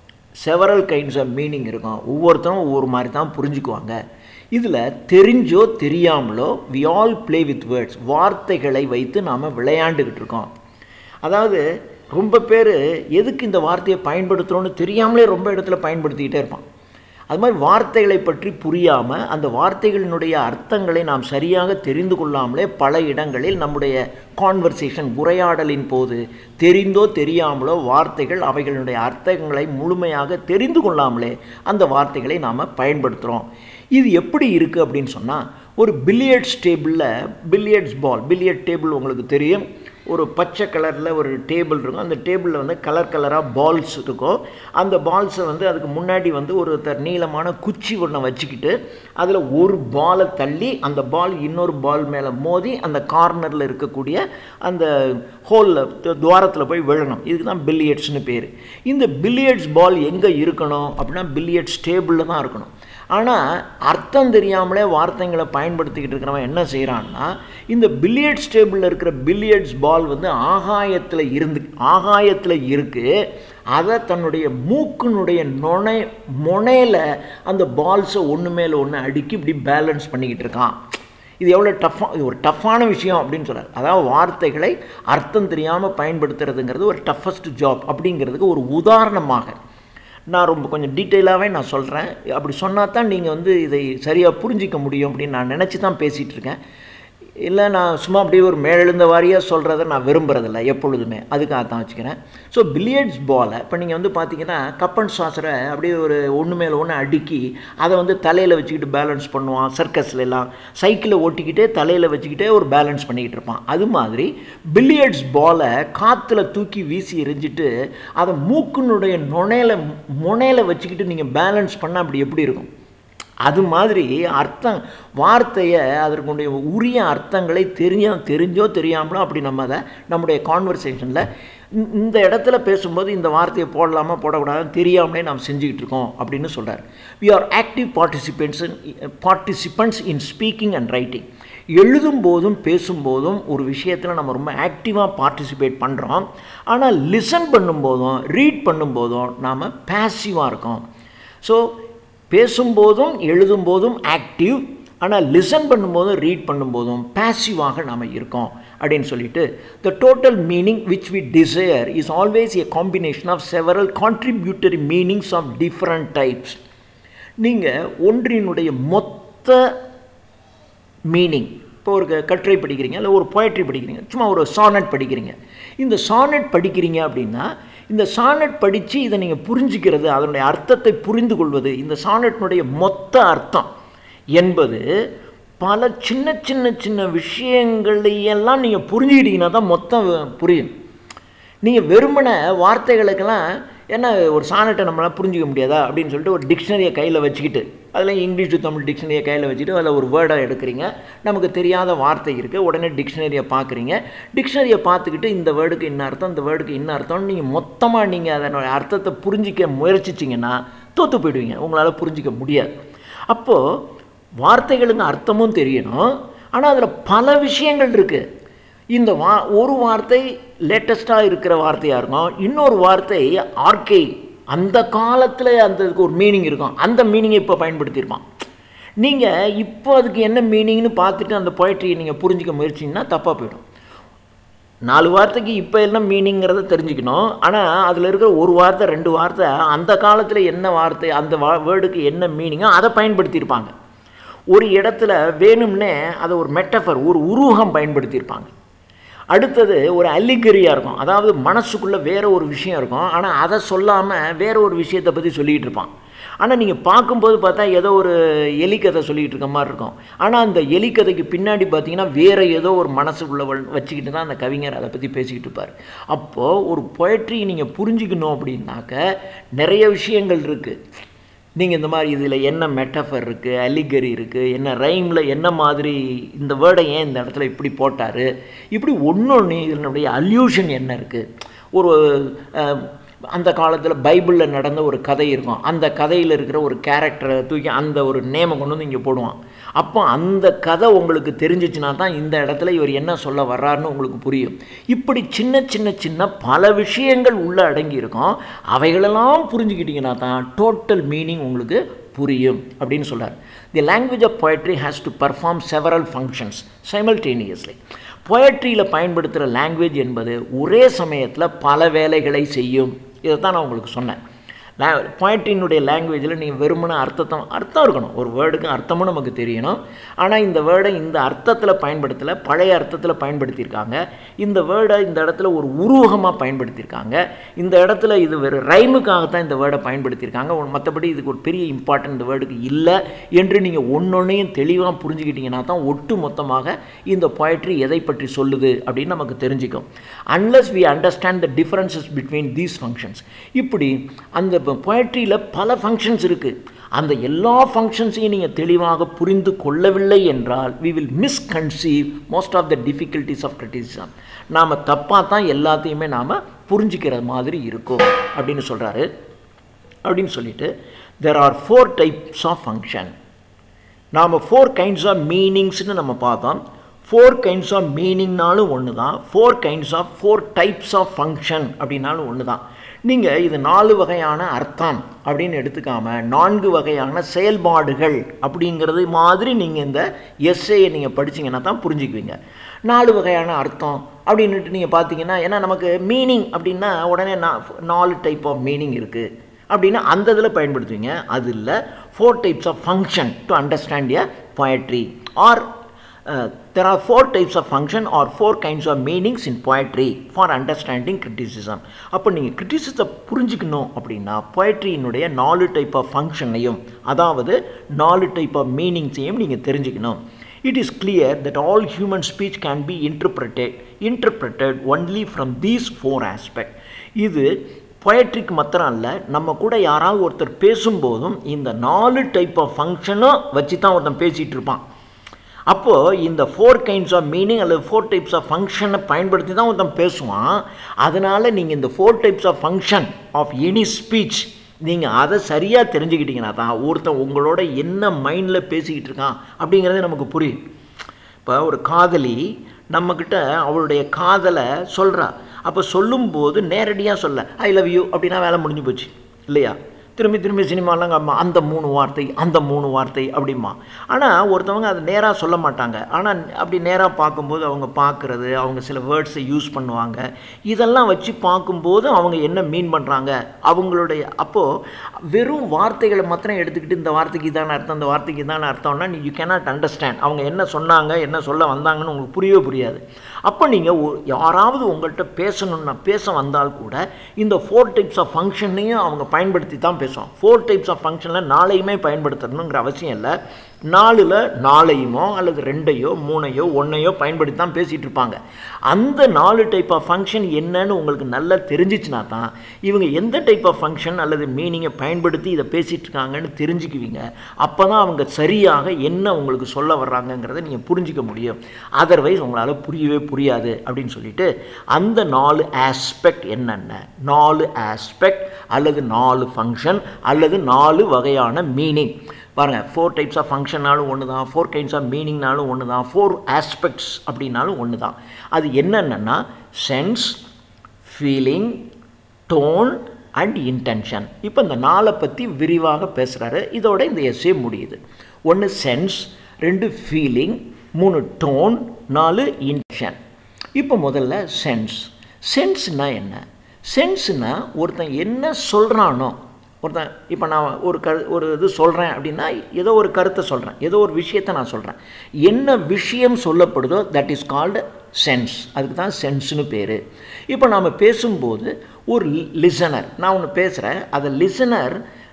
செவரல் கைண்ட்ஸ் ஆஃப் மீனிங் இருக்கும் ஒவ்வொருத்தரும் ஒவ்வொரு மாதிரி தான் புரிஞ்சுக்குவாங்க இதில் தெரிஞ்சோ தெரியாமலோ we all play with words வார்த்தைகளை வைத்து நாம் விளையாண்டுக்கிட்டு இருக்கோம் அதாவது ரொம்ப பேர் எதுக்கு இந்த வார்த்தையை பயன்படுத்துகிறோன்னு தெரியாமலே ரொம்ப இடத்துல பயன்படுத்திக்கிட்டே இருப்பான் அது மாதிரி வார்த்தைகளை பற்றி புரியாமல் அந்த வார்த்தைகளினுடைய அர்த்தங்களை நாம் சரியாக தெரிந்து கொள்ளாமலே பல இடங்களில் நம்முடைய கான்வர்சேஷன் உரையாடலின் போது தெரிந்தோ தெரியாமலோ வார்த்தைகள் அவைகளுடைய அர்த்தங்களை முழுமையாக தெரிந்து கொள்ளாமலே அந்த வார்த்தைகளை நாம் பயன்படுத்துகிறோம் இது எப்படி இருக்குது அப்படின்னு சொன்னால் ஒரு பில்லியர்ட்ஸ் டேபிளில் பில்லியர்ட்ஸ் பால் பில்லியர்ட் டேபிள் உங்களுக்கு தெரியும் ஒரு பச்சை கலரில் ஒரு டேபிள் இருக்கும் அந்த டேபிளில் வந்து கலர் கலராக பால்ஸ் இருக்கும் அந்த பால்ஸை வந்து அதுக்கு முன்னாடி வந்து ஒருத்தர் நீளமான குச்சி ஒன்றை வச்சுக்கிட்டு அதில் ஒரு பாலை தள்ளி அந்த பால் இன்னொரு பால் மேலே மோதி அந்த கார்னரில் இருக்கக்கூடிய அந்த ஹோலில் துவாரத்தில் போய் விழணும் இதுக்கு தான் பில்லியர்ட்ஸ்னு பேர் இந்த பில்லியர்ட்ஸ் பால் எங்கே இருக்கணும் அப்படின்னா பில்லியர்ட்ஸ் டேபிளில் தான் இருக்கணும் ஆனால் அர்த்தம் தெரியாமலே வார்த்தைங்களை பயன்படுத்திக்கிட்டு இருக்கிறவன் என்ன செய்கிறான்னா இந்த பில்லியர்ட்ஸ் டேபிளில் இருக்கிற பில்லியர்ட்ஸ் பால் வந்து ஆகாயத்தில் இருந்து ஆகாயத்தில் இருக்குது அதை தன்னுடைய மூக்கினுடைய நுனை முனையில் அந்த பால்ஸை ஒன்று மேலே ஒன்று அடுக்கி இப்படி பேலன்ஸ் பண்ணிக்கிட்டு இருக்கான் இது எவ்வளோ டஃப்பாக இது ஒரு டஃப்பான விஷயம் அப்படின்னு சொல்கிறார் அதாவது வார்த்தைகளை அர்த்தம் தெரியாமல் பயன்படுத்துறதுங்கிறது ஒரு டஃபஸ்ட் ஜாப் அப்படிங்கிறதுக்கு ஒரு உதாரணமாக நான் ரொம்ப கொஞ்சம் டீட்டெயிலாகவே நான் சொல்கிறேன் அப்படி சொன்னால் தான் நீங்கள் வந்து இதை சரியாக புரிஞ்சிக்க முடியும் அப்படின்னு நான் நினச்சி தான் பேசிகிட்டு இருக்கேன் இல்லை நான் சும்மா அப்படியே ஒரு மேலெழுந்த வாரியாக சொல்கிறத நான் விரும்புறதில்ல எப்பொழுதுமே அதுக்காக தான் வச்சுக்கிறேன் ஸோ பில்லியர்ட்ஸ் பாலை இப்போ நீங்கள் வந்து பார்த்தீங்கன்னா கப்பன் சாசரை அப்படியே ஒரு ஒன்று மேலே ஒன்று அடுக்கி அதை வந்து தலையில் வச்சுக்கிட்டு பேலன்ஸ் பண்ணுவான் சர்க்கஸ்ல எல்லாம் சைக்கிளை ஓட்டிக்கிட்டே தலையில் வச்சுக்கிட்டே ஒரு பேலன்ஸ் பண்ணிக்கிட்டு இருப்பான் அது மாதிரி பில்லியர்ட்ஸ் பாலை காற்றுல தூக்கி வீசி எரிஞ்சிட்டு அதை மூக்குனுடைய நுனையில முனையில் வச்சுக்கிட்டு நீங்கள் பேலன்ஸ் பண்ணால் அப்படி எப்படி இருக்கும் அது மாதிரி அர்த்தம் வார்த்தையை அதற்குடைய உரிய அர்த்தங்களை தெரிஞ்சோ தெரிஞ்சோ தெரியாமலோ அப்படி நம்ம அதை நம்முடைய கான்வர்சேஷனில் இந்த இடத்துல பேசும்போது இந்த வார்த்தையை போடலாமா போடக்கூடாதுன்னு தெரியாமலே நாம் செஞ்சுக்கிட்டு இருக்கோம் அப்படின்னு சொல்கிறார் we are active participants participants in speaking and writing எழுதும் போதும் பேசும்போதும் ஒரு விஷயத்தில் நம்ம ரொம்ப ஆக்டிவாக பார்ட்டிசிபேட் பண்ணுறோம் ஆனால் லிசன் பண்ணும்போதும் ரீட் பண்ணும்போதும் நாம் பேசிவாக இருக்கோம் ஸோ பேசும்போதும் எழுதும்போதும் ஆக்டிவ் ஆனால் லிசன் பண்ணும்போதும் ரீட் பண்ணும்போதும் பேசிவாக நாம் இருக்கோம் அப்படின்னு சொல்லிட்டு the total meaning which we desire is always a combination of several contributory meanings of different types நீங்கள் ஒன்றினுடைய மொத்த மீனிங் இப்போ ஒரு க- கட்டுரை படிக்கிறீங்க இல்லை ஒரு poetry படிக்கிறீங்க சும்மா ஒரு சானட் படிக்கிறீங்க இந்த சானட் படிக்கிறீங்க அப்படின்னா இந்த சானட் படித்து இதை நீங்கள் புரிஞ்சுக்கிறது அதனுடைய அர்த்தத்தை புரிந்து கொள்வது இந்த சானட்டினுடைய மொத்த அர்த்தம் என்பது பல சின்ன சின்ன சின்ன விஷயங்களையெல்லாம் நீங்கள் புரிஞ்சுக்கிட்டீங்கன்னா தான் மொத்தம் புரியும் நீங்கள் வெறுமன வார்த்தைகளுக்கெல்லாம் என்ன ஒரு சானட்டை நம்மளால் புரிஞ்சிக்க முடியாதா அப்படின்னு சொல்லிட்டு ஒரு டிக்ஷனரியை கையில் வச்சுக்கிட்டு அதில் இங்கிலீஷ் to தமிழ் டிக்ஷனரியை கையில் வச்சுட்டு அதில் ஒரு வேர்டை எடுக்கிறீங்க நமக்கு தெரியாத வார்த்தை இருக்குது உடனே டிக்ஷனரியை பார்க்குறீங்க டிக்ஷனரியை பார்த்துக்கிட்டு இந்த வேர்டுக்கு இன்ன அர்த்தம் இந்த வேர்டுக்கு இன்ன அர்த்தம்னு நீங்கள் மொத்தமாக நீங்கள் அதனோட அர்த்தத்தை புரிஞ்சிக்க முயற்சிச்சிங்கன்னா தோற்று போயிடுவீங்க உங்களால் புரிஞ்சிக்க முடியாது அப்போது வார்த்தைகளுக்கு அர்த்தமும் தெரியணும் ஆனால் அதில் பல விஷயங்கள் இருக்குது இந்த வா ஒரு வார்த்தை லேட்டஸ்ட்டாக இருக்கிற வார்த்தையாக இருக்கும் இன்னொரு வார்த்தை ஆர்கே அந்த காலத்தில் அந்த இதுக்கு ஒரு மீனிங் இருக்கும் அந்த மீனிங்கை இப்போ பயன்படுத்தியிருப்பான் நீங்கள் இப்போ அதுக்கு என்ன மீனிங்னு பார்த்துட்டு அந்த பொயட்ரியை நீங்கள் புரிஞ்சிக்க முயற்சிங்கன்னா தப்பாக போயிடும் நாலு வார்த்தைக்கு இப்போ என்ன மீனிங்கிறத தெரிஞ்சுக்கணும் ஆனால் அதில் இருக்கிற ஒரு வார்த்தை ரெண்டு வார்த்தை அந்த காலத்தில் என்ன வார்த்தை அந்த வா வேர்டுக்கு என்ன மீனிங்கோ அதை பயன்படுத்தியிருப்பாங்க ஒரு இடத்துல வேணும்னே அதை ஒரு மெட்டஃபர் ஒரு உருவகம் பயன்படுத்தியிருப்பாங்க அடுத்தது ஒரு அல்லிகரியாக இருக்கும் அதாவது மனசுக்குள்ளே வேற ஒரு விஷயம் இருக்கும் ஆனால் அதை சொல்லாமல் வேற ஒரு விஷயத்தை பற்றி சொல்லிகிட்டு இருப்பான் ஆனால் நீங்கள் பார்க்கும்போது பார்த்தா ஏதோ ஒரு எலிக்கதை சொல்லிகிட்டு இருக்க மாதிரி இருக்கும் ஆனால் அந்த எலிக்கதைக்கு பின்னாடி பார்த்தீங்கன்னா வேறு ஏதோ ஒரு மனசுக்குள்ளே வச்சுக்கிட்டு தான் அந்த கவிஞர் அதை பற்றி பேசிக்கிட்டு இருப்பார் அப்போது ஒரு பொயட்ரி நீங்கள் புரிஞ்சுக்கணும் அப்படின்னாக்க நிறைய விஷயங்கள் இருக்குது நீங்கள் இந்த மாதிரி இதில் என்ன மெட்டஃபர் இருக்குது அலிகரி இருக்குது என்ன ரைமில் என்ன மாதிரி இந்த வேர்டை ஏன் இந்த இடத்துல இப்படி போட்டார் இப்படி ஒன்று ஒன்று இதனுடைய அல்யூஷன் என்ன இருக்குது ஒரு அந்த காலத்தில் பைபிளில் நடந்த ஒரு கதை இருக்கும் அந்த கதையில் இருக்கிற ஒரு கேரக்டரை தூக்கி அந்த ஒரு நேமை கொண்டு வந்து இங்கே போடுவான் அப்போ அந்த கதை உங்களுக்கு தெரிஞ்சிச்சுனா தான் இந்த இடத்துல இவர் என்ன சொல்ல வர்றாருன்னு உங்களுக்கு புரியும் இப்படி சின்ன சின்ன சின்ன பல விஷயங்கள் உள்ளே அடங்கி இருக்கும் அவைகளெல்லாம் புரிஞ்சுக்கிட்டிங்கன்னா தான் டோட்டல் மீனிங் உங்களுக்கு புரியும் அப்படின்னு சொல்கிறார் the language of poetry has to perform several functions simultaneously பொயட்ரியில் பயன்படுத்துகிற லாங்குவேஜ் என்பது ஒரே சமயத்தில் பல வேலைகளை செய்யும் இதை தான் நான் உங்களுக்கு சொன்னேன் லே பொயட்ரினுடைய லாங்குவேஜில் நீங்கள் வெறுமன அர்த்தத்தை அர்த்தம் இருக்கணும் ஒரு வேர்டுக்கு அர்த்தமும் நமக்கு தெரியணும் ஆனால் இந்த வேர்டை இந்த அர்த்தத்தில் பயன்படுத்தலை பழைய அர்த்தத்தில் பயன்படுத்தியிருக்காங்க இந்த வேர்டை இந்த இடத்துல ஒரு உருவகமாக பயன்படுத்தியிருக்காங்க இந்த இடத்துல இது வெறும் ரைமுக்காகத்தான் இந்த வேர்டை பயன்படுத்தியிருக்காங்க மற்றபடி இதுக்கு ஒரு பெரிய இம்பார்ட்டன்ட் இந்த வேர்டுக்கு இல்லை என்று நீங்கள் ஒன்றொன்னையும் தெளிவாக புரிஞ்சுக்கிட்டீங்கன்னா தான் ஒட்டு மொத்தமாக இந்த பொயட்ரி எதை பற்றி சொல்லுது அப்படின்னு நமக்கு தெரிஞ்சுக்கும் unless we understand the differences between these functions இப்படி அந்த பொயட்ரியில் பல ஃபங்க்ஷன்ஸ் இருக்குது அந்த எல்லா ஃபங்க்ஷன்ஸையும் நீங்கள் தெளிவாக புரிந்து கொள்ளவில்லை என்றால் we will misconceive most of the difficulties of criticism நாம் தப்பாக தான் எல்லாத்தையுமே நாம் புரிஞ்சுக்கிற மாதிரி இருக்கும் அப்படின்னு சொல்கிறாரு அப்படின்னு சொல்லிட்டு there are four types of function நாம் ஃபோர் கைண்ட்ஸ் ஆஃப் மீனிங்ஸ்னு நம்ம பார்த்தோம் ஃபோர் கைண்ட்ஸ் ஆஃப் மீனிங்னாலும் ஒன்று தான் four kinds of four types of function அப்படின்னாலும் ஒன்று தான் நீங்கள் இது நாலு வகையான அர்த்தம் அப்படின்னு எடுத்துக்காமல் நான்கு வகையான செயல்பாடுகள் அப்படிங்கிறது மாதிரி நீங்கள் இந்த எஸ்ஏயை நீங்கள் படிச்சிங்கன்னா தான் புரிஞ்சுக்குவீங்க நாலு வகையான அர்த்தம் அப்படின்ட்டு நீங்கள் பார்த்தீங்கன்னா ஏன்னா நமக்கு மீனிங் அப்படின்னா உடனே நாலு டைப் ஆஃப் மீனிங் இருக்குது அப்படின்னு அந்த இதில் பயன்படுத்துவீங்க அது இல்லை four types of function to understand a poetry or there are four types of function or four kinds of meanings in poetry for understanding criticism அப்போ நீங்கள் கிரிட்டிசிசத்தை புரிஞ்சுக்கணும் அப்படின்னா பொயட்ரியினுடைய நாலு டைப் ஆஃப் ஃபங்க்ஷனையும் அதாவது நாலு டைப் ஆஃப் மீனிங்ஸையும் நீங்கள் தெரிஞ்சுக்கணும் it is clear that all human speech can be interpreted interpreted only from these four aspect இது பொயட்ரிக்கு மாத்திரம் இல்லை நம்ம கூட யாராவது ஒருத்தர் பேசும்போதும் இந்த நாலு டைப் ஆஃப் ஃபங்க்ஷனும் வச்சு தான் ஒருத்தன் பேசிகிட்டு இருப்பான் அப்போது இந்த ஃபோர் கைண்ட்ஸ் ஆஃப் மீனிங் அல்லது ஃபோர் டைப்ஸ் ஆஃப் ஃபங்க்ஷனை பயன்படுத்தி தான் ஒருத்தன் பேசுவான் அதனால் நீங்கள் இந்த four types of function of any speech நீங்கள் அதை சரியாக தெரிஞ்சுக்கிட்டீங்கன்னா தான் ஒருத்தன் உங்களோட என்ன மைண்டில் பேசிக்கிட்டு இருக்கான் அப்படிங்கிறதே நமக்கு புரியும் இப்போ ஒரு காதலி நம்மக்கிட்ட அவளுடைய காதலை சொல்கிறா அப்போ சொல்லும்போது நேரடியாக சொல்ல ஐ லவ் யூ அப்படின்னா வேலை முடிஞ்சு போச்சு இல்லையா திரும்பி திரும்பி சினிமாலாம் அம்மா அந்த மூணு வார்த்தை அந்த மூணு வார்த்தை அப்படிமா ஆனால் ஒருத்தவங்க அதை நேராக சொல்ல மாட்டாங்க ஆனால் அப்படி நேராக பார்க்கும்போது அவங்க பார்க்குறது அவங்க சில வேர்ட்ஸை யூஸ் பண்ணுவாங்க இதெல்லாம் வச்சு பார்க்கும்போது அவங்க என்ன மீன் பண்ணுறாங்க அவங்களுடைய அப்போது வெறும் வார்த்தைகளை மாத்திரம் எடுத்துக்கிட்டு இந்த வார்த்தைக்கு இதான அர்த்தம் இந்த வார்த்தைக்கு இதான அர்த்தம்னா நீ யூ கேனாட் அண்டர்ஸ்டாண்ட் அவங்க என்ன சொன்னாங்க என்ன சொல்ல வந்தாங்கன்னு உங்களுக்கு புரியவே புரியாது அப்போ நீங்கள் யாராவது உங்கள்கிட்ட பேசணுன்னா பேச வந்தால் கூட இந்த ஃபோர் டைப்ஸ் ஆஃப் ஃபங்க்ஷனையும் அவங்க பயன்படுத்தி தான் பேசுவோம் ஃபோர் டைப்ஸ் ஆஃப் ஃபங்க்ஷனில் நாளையுமே பயன்படுத்தணுங்கிற அவசியம் இல்லை நாலில் நாளையுமோ அல்லது ரெண்டையோ மூணையோ ஒன்றையோ பயன்படுத்தி தான் பேசிகிட்டு இருப்பாங்க அந்த நாலு டைப் ஆஃப் ஃபங்க்ஷன் என்னன்னு உங்களுக்கு நல்லா தெரிஞ்சிச்சுனா தான் இவங்க எந்த டைப் ஆஃப் ஃபங்க்ஷன் அல்லது மீனிங்கை பயன்படுத்தி இதை பேசிகிட்டு இருக்காங்கன்னு தெரிஞ்சுக்குவீங்க அப்போ தான் அவங்க சரியாக என்ன உங்களுக்கு சொல்ல வர்றாங்கங்கிறத நீங்கள் புரிஞ்சிக்க முடியும் அதர்வைஸ் உங்களால் புரியவே புரியாது அப்படின்னு சொல்லிட்டு அந்த நாலு ஆஸ்பெக்ட் என்னென்ன நாலு ஆஸ்பெக்ட் அல்லது நாலு ஃபங்க்ஷன் அல்லது நாலு வகையான மீனிங் பாருங்கள் ஃபோர் டைப்ஸ் ஆஃப் ஃபங்க்ஷனாலும் ஒன்று தான் ஃபோர் கைண்ட்ஸ் ஆஃப் மீனிங்னாலும் ஒன்று தான் ஃபோர் ஆஸ்பெக்ட்ஸ் அப்படின்னாலும் ஒன்று தான் அது என்னென்னா sense feeling tone and intention இப்போ இந்த நாளை பற்றி விரிவாக பேசுகிறாரு இதோட இந்த எஸ்ஸே முடியுது ஒன்று சென்ஸ் ரெண்டு ஃபீலிங் மூணு டோன் நாலு இன்டென்ஷன் இப்போ முதல்ல சென்ஸ் சென்ஸ்னால் என்ன சென்ஸ்னால் ஒருத்தன் என்ன சொல்கிறானோ ஒருத்தன் இப்போ நான் ஒரு கரு ஒரு இது சொல்கிறேன் அப்படின்னா ஏதோ ஒரு கருத்தை சொல்கிறேன் ஏதோ ஒரு விஷயத்தை நான் சொல்கிறேன் என்ன விஷயம் சொல்லப்படுதோ தட் இஸ் கால்டு சென்ஸ் அதுக்கு தான் சென்ஸ்னு பேர் இப்போ நாம் பேசும்போது ஒரு லிசனர் நான் ஒன்று பேசுகிறேன் அதை லிசனர்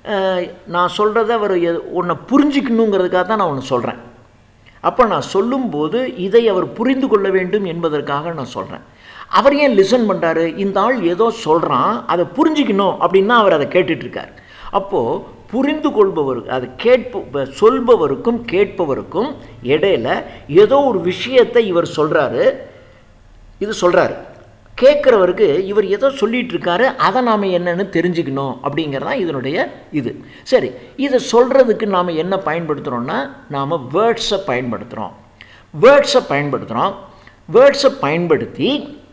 நான் சொல்கிறத அவர் ஒன்றை புரிஞ்சிக்கணுங்கிறதுக்காக தான் நான் ஒன்று சொல்கிறேன் அப்போ நான் சொல்லும்போது இதை அவர் புரிந்து கொள்ள வேண்டும் என்பதற்காக நான் சொல்கிறேன் அவர் ஏன் லிசன் பண்ணுறாரு இந்த ஆள் ஏதோ சொல்கிறான் அதை புரிஞ்சிக்கணும் அப்படின்னா அவர் அதை கேட்டுட்ருக்கார் அப்போது புரிந்து கொள்பவர் அது கேட்ப சொல்பவருக்கும் கேட்பவருக்கும் இடையில ஏதோ ஒரு விஷயத்தை இவர் சொல்கிறாரு இது சொல்கிறாரு கேட்குறவருக்கு இவர் ஏதோ சொல்லிகிட்டு இருக்காரு அதை நாம் என்னென்னு தெரிஞ்சுக்கணும் அப்படிங்கிறதான் இதனுடைய இது சரி இதை சொல்கிறதுக்கு நாம் என்ன பயன்படுத்துகிறோன்னா நாம் வேர்ட்ஸை பயன்படுத்துகிறோம் வேர்ட்ஸை பயன்படுத்துகிறோம் வேர்ட்ஸை பயன்படுத்தி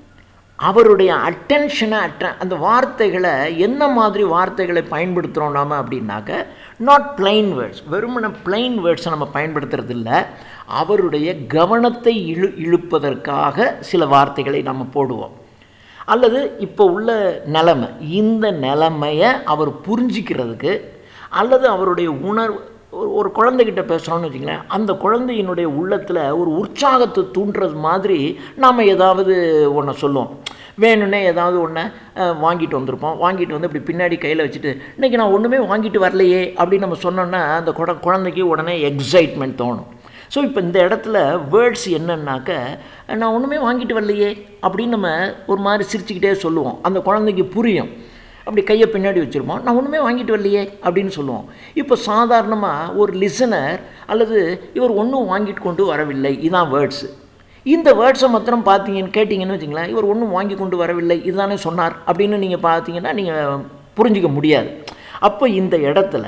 அவருடைய அட்டென்ஷனை அட்ட அந்த வார்த்தைகளை என்ன மாதிரி வார்த்தைகளை பயன்படுத்துகிறோம் நாம் அப்படின்னாக்க நாட் பிளைன் வேர்ட்ஸ் வெறுமன பிளைன் வேர்ட்ஸை நம்ம பயன்படுத்துறது இல்லை அவருடைய கவனத்தை இழு இழுப்பதற்காக சில வார்த்தைகளை நம்ம போடுவோம் அல்லது இப்போ உள்ள நிலைமை இந்த நிலைமையை அவர் புரிஞ்சிக்கிறதுக்கு அல்லது அவருடைய உணர்வு ஒரு குழந்தைகிட்ட பேசுகிறோன்னு வச்சுங்களேன் அந்த குழந்தையினுடைய உள்ளத்தில் ஒரு உற்சாகத்தை தூண்டுறது மாதிரி நாம் ஏதாவது ஒன்றை சொல்லுவோம் வேணும்னே ஏதாவது ஒன்றை வாங்கிட்டு வந்திருப்போம் வாங்கிட்டு வந்து இப்படி பின்னாடி கையில் வச்சுட்டு இன்றைக்கி நான் ஒன்றுமே வாங்கிட்டு வரலையே அப்படின்னு நம்ம சொன்னோன்னா அந்த குழ குழந்தைக்கு உடனே எக்ஸைட்மெண்ட் தோணும் ஸோ இப்போ இந்த இடத்துல வேர்ட்ஸ் என்னன்னாக்க நான் ஒன்றுமே வாங்கிட்டு வரலையே அப்படின்னு நம்ம ஒரு மாதிரி சிரிச்சுக்கிட்டே சொல்லுவோம் அந்த குழந்தைக்கு புரியும் அப்படி கையை பின்னாடி வச்சுருப்போம் நான் ஒன்றுமே வாங்கிட்டு வரலையே அப்படின்னு சொல்லுவோம் இப்போ சாதாரணமாக ஒரு லிசனர் அல்லது இவர் ஒன்றும் வாங்கிட்டு கொண்டு வரவில்லை இதான் வேர்ட்ஸு இந்த வேர்ட்ஸை மாத்திரம் பார்த்தீங்கன்னு கேட்டிங்கன்னு வச்சுங்களேன் இவர் ஒன்றும் வாங்கி கொண்டு வரவில்லை இதுதானே சொன்னார் அப்படின்னு நீங்கள் பார்த்தீங்கன்னா நீங்கள் புரிஞ்சிக்க முடியாது அப்போ இந்த இடத்துல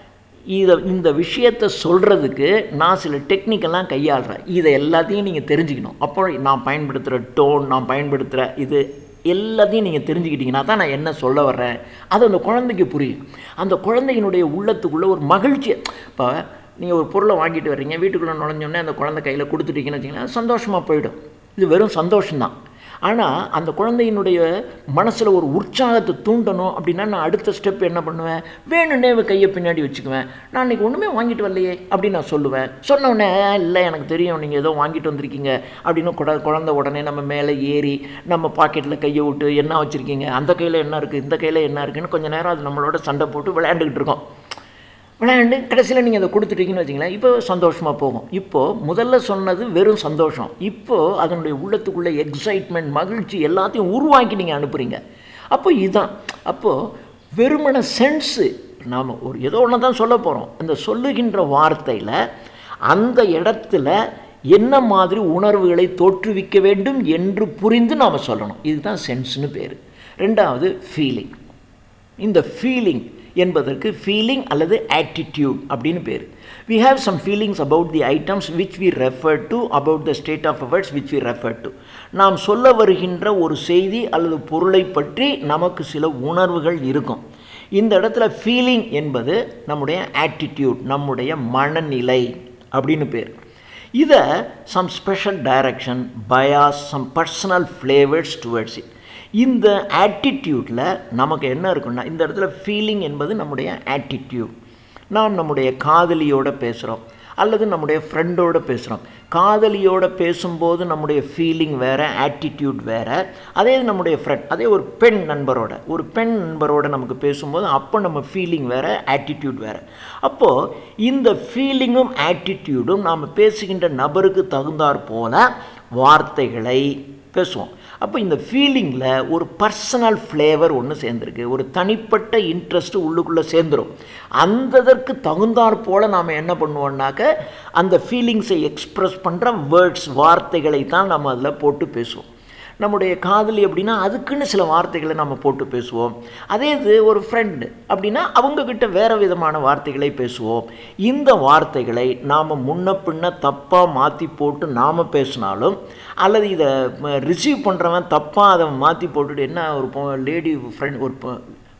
இதை இந்த விஷயத்தை சொல்கிறதுக்கு நான் சில டெக்னிக்கெல்லாம் கையாளுறேன் இதை எல்லாத்தையும் நீங்கள் தெரிஞ்சுக்கணும் அப்போ நான் பயன்படுத்துகிற டோன் நான் பயன்படுத்துகிற இது எல்லாத்தையும் நீங்கள் தெரிஞ்சுக்கிட்டீங்கன்னா தான் நான் என்ன சொல்ல வர்றேன் அது அந்த குழந்தைக்கு புரியும் அந்த குழந்தையினுடைய உள்ளத்துக்குள்ளே ஒரு மகிழ்ச்சி இப்போ நீங்கள் ஒரு பொருளை வாங்கிட்டு வர்றீங்க வீட்டுக்குள்ளே நுழைஞ்சோடனே அந்த குழந்தை கையில் கொடுத்துட்டீங்கன்னு வச்சிங்கன்னா சந்தோஷமாக போயிடும் இது வெறும் சந்தோஷம்தான் ஆனால் அந்த குழந்தையினுடைய மனசில் ஒரு உற்சாகத்தை தூண்டணும் அப்படின்னா நான் அடுத்த ஸ்டெப் என்ன பண்ணுவேன் வேணும்னே கையை பின்னாடி வச்சுக்குவேன் நான் இன்றைக்கி ஒன்றுமே வாங்கிட்டு வரலையே அப்படின்னு நான் சொல்லுவேன் சொன்ன உடனே இல்லை எனக்கு தெரியும் நீங்கள் ஏதோ வாங்கிட்டு வந்திருக்கீங்க அப்படின்னு குழ குழந்தை உடனே நம்ம மேலே ஏறி நம்ம பாக்கெட்டில் கையை விட்டு என்ன வச்சுருக்கீங்க அந்த கையில் என்ன இருக்குது இந்த கையில் என்ன இருக்குன்னு கொஞ்சம் நேரம் அது நம்மளோட சண்டை போட்டு விளையாண்டுக்கிட்டு இருக்கோம் விளையாண்டு கடைசியில் நீங்கள் அதை கொடுத்துட்டீங்கன்னு வச்சிங்களேன் இப்போ சந்தோஷமாக போகும் இப்போது முதல்ல சொன்னது வெறும் சந்தோஷம் இப்போது அதனுடைய உள்ளத்துக்குள்ளே எக்ஸைட்மெண்ட் மகிழ்ச்சி எல்லாத்தையும் உருவாக்கி நீங்கள் அனுப்புகிறீங்க அப்போ இதுதான் அப்போது வெறுமன சென்ஸு நாம் ஒரு ஏதோ ஒன்று தான் சொல்ல போகிறோம் அந்த சொல்லுகின்ற வார்த்தையில் அந்த இடத்துல என்ன மாதிரி உணர்வுகளை தோற்றுவிக்க வேண்டும் என்று புரிந்து நாம் சொல்லணும் இதுதான் சென்ஸ்னு பேர் ரெண்டாவது ஃபீலிங் இந்த ஃபீலிங் என்பதற்கு ஃபீலிங் அல்லது ஆட்டிடியூட் அப்படின்னு பேர் we have some feelings about the items which we refer to about the state of affairs which we refer to நாம் சொல்ல வருகின்ற ஒரு செய்தி அல்லது பொருளை பற்றி நமக்கு சில உணர்வுகள் இருக்கும் இந்த இடத்துல ஃபீலிங் என்பது நம்முடைய ஆட்டிடியூட் நம்முடைய மனநிலை அப்படின்னு பேர் இதை some special direction bias some personal flavours towards it இந்த ஆட்டிடியூட்டில் நமக்கு என்ன இருக்குன்னா இந்த இடத்துல ஃபீலிங் என்பது நம்முடைய ஆட்டிடியூட் நாம் நம்முடைய காதலியோட பேசுகிறோம் அல்லது நம்முடைய ஃப்ரெண்டோட பேசுகிறோம் காதலியோட பேசும்போது நம்முடைய ஃபீலிங் வேறு ஆட்டிடியூட் வேறு அதே நம்முடைய ஃப்ரெண்ட் அதே ஒரு பெண் நண்பரோட ஒரு பெண் நண்பரோட நமக்கு பேசும்போது அப்போ நம்ம ஃபீலிங் வேறு ஆட்டிடியூட் வேறு அப்போது இந்த ஃபீலிங்கும் ஆட்டிடியூடும் நாம் பேசுகின்ற நபருக்கு தகுந்தாற் போல வார்த்தைகளை பேசுவோம் அப்போ இந்த ஃபீலிங்கில் ஒரு பர்சனல் ஃப்ளேவர் ஒன்று சேர்ந்துருக்கு ஒரு தனிப்பட்ட இன்ட்ரெஸ்ட்டு உள்ளுக்குள்ளே சேர்ந்துடும் அந்ததற்கு தகுந்தாற் போல் நாம் என்ன பண்ணுவோம்னாக்க அந்த ஃபீலிங்ஸை எக்ஸ்ப்ரெஸ் பண்ணுற வேர்ட்ஸ் வார்த்தைகளை தான் நம்ம அதில் போட்டு பேசுவோம் நம்முடைய காதலி அப்படின்னா அதுக்குன்னு சில வார்த்தைகளை நம்ம போட்டு பேசுவோம் அதே இது ஒரு ஃப்ரெண்டு அப்படின்னா அவங்கக்கிட்ட வேறு விதமான வார்த்தைகளை பேசுவோம் இந்த வார்த்தைகளை நாம் முன்ன பின்ன தப்பாக மாற்றி போட்டு நாம் பேசினாலும் அல்லது இதை ரிசீவ் பண்ணுறவன் தப்பாக அதை மாற்றி போட்டுட்டு என்ன ஒரு லேடி ஃப்ரெண்ட் ஒரு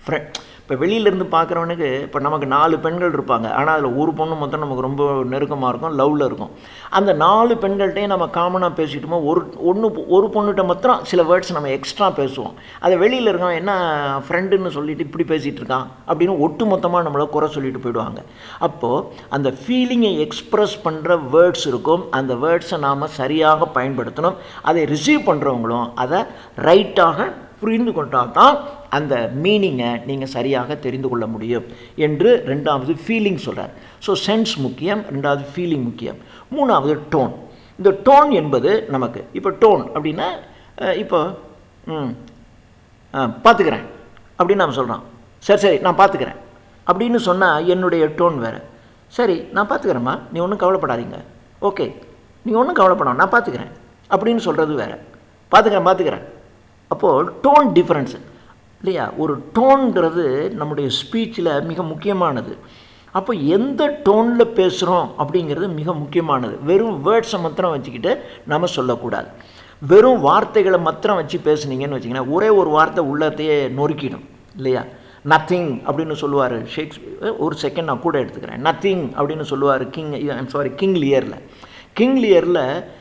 ஃப்ரெண்ட் இப்போ வெளியிலேருந்து பார்க்குறவனுக்கு இப்போ நமக்கு நாலு பெண்கள் இருப்பாங்க ஆனால் அதில் ஒரு பொண்ணு மொத்தம் நமக்கு ரொம்ப நெருக்கமாக இருக்கும் லவ்வில் இருக்கும் அந்த நாலு பெண்கள்கிட்டையும் நம்ம காமனாக பேசிட்டோமோ ஒரு ஒன்று ஒரு பொண்ணுகிட்ட மாத்திரம் சில வேர்ட்ஸ் நம்ம எக்ஸ்ட்ரா பேசுவோம் அதை வெளியில் இருக்கவன் என்ன ஃப்ரெண்டுன்னு சொல்லிட்டு இப்படி பேசிகிட்டு இருக்கான் அப்படின்னு ஒட்டு மொத்தமாக நம்மளை குறை சொல்லிட்டு போயிடுவாங்க அப்போது அந்த ஃபீலிங்கை எக்ஸ்ப்ரெஸ் பண்ணுற வேர்ட்ஸ் இருக்கும் அந்த வேர்ட்ஸை நாம் சரியாக பயன்படுத்தணும் அதை ரிசீவ் பண்ணுறவங்களும் அதை ரைட்டாக புரிந்து கொண்டால் தான் அந்த மீனிங்கை நீங்கள் சரியாக தெரிந்து கொள்ள முடியும் என்று ரெண்டாவது ஃபீலிங் சொல்கிறார் ஸோ சென்ஸ் முக்கியம் ரெண்டாவது ஃபீலிங் முக்கியம் மூணாவது டோன் இந்த டோன் என்பது நமக்கு இப்போ டோன் அப்படின்னா அஹ், இப்போ ம் பார்த்துக்கிறேன் அப்படின்னு நம்ம சொல்கிறோம் சரி சரி நான் பார்த்துக்கிறேன் அப்படின்னு சொன்னால் என்னுடைய டோன் வேறு சரி நான் பார்த்துக்கிறேம்மா நீ ஒன்றும் கவலைப்படாதீங்க ஓகே நீ ஒன்றும் கவலைப்படாம நான் பார்த்துக்கிறேன் அப்படின்னு சொல்கிறது வேறு பார்த்துக்கிறேன் பார்த்துக்கிறேன் அப்போது டோன் டிஃப்ரென்ஸு இல்லையா ஒரு டோன்கிறது நம்முடைய ஸ்பீச்சில் மிக முக்கியமானது அப்போ எந்த டோனில் பேசுகிறோம் அப்படிங்கிறது மிக முக்கியமானது வெறும் வேர்ட்ஸை மாத்திரம் வச்சுக்கிட்டு நம்ம சொல்லக்கூடாது வெறும் வார்த்தைகளை மாத்திரம் வச்சு பேசுனீங்கன்னு வச்சிங்கன்னா ஒரே ஒரு வார்த்தை உள்ளத்தையே நொறுக்கிடும் இல்லையா நத்திங் அப்படின்னு சொல்லுவார் ஷேக்ஸ்பியர் ஒரு செகண்ட் நான் கூட எடுத்துக்கிறேன் நத்திங் அப்படின்னு சொல்லுவார் கிங் ஐம் சாரி கிங் லியரில் கிங் லியரில்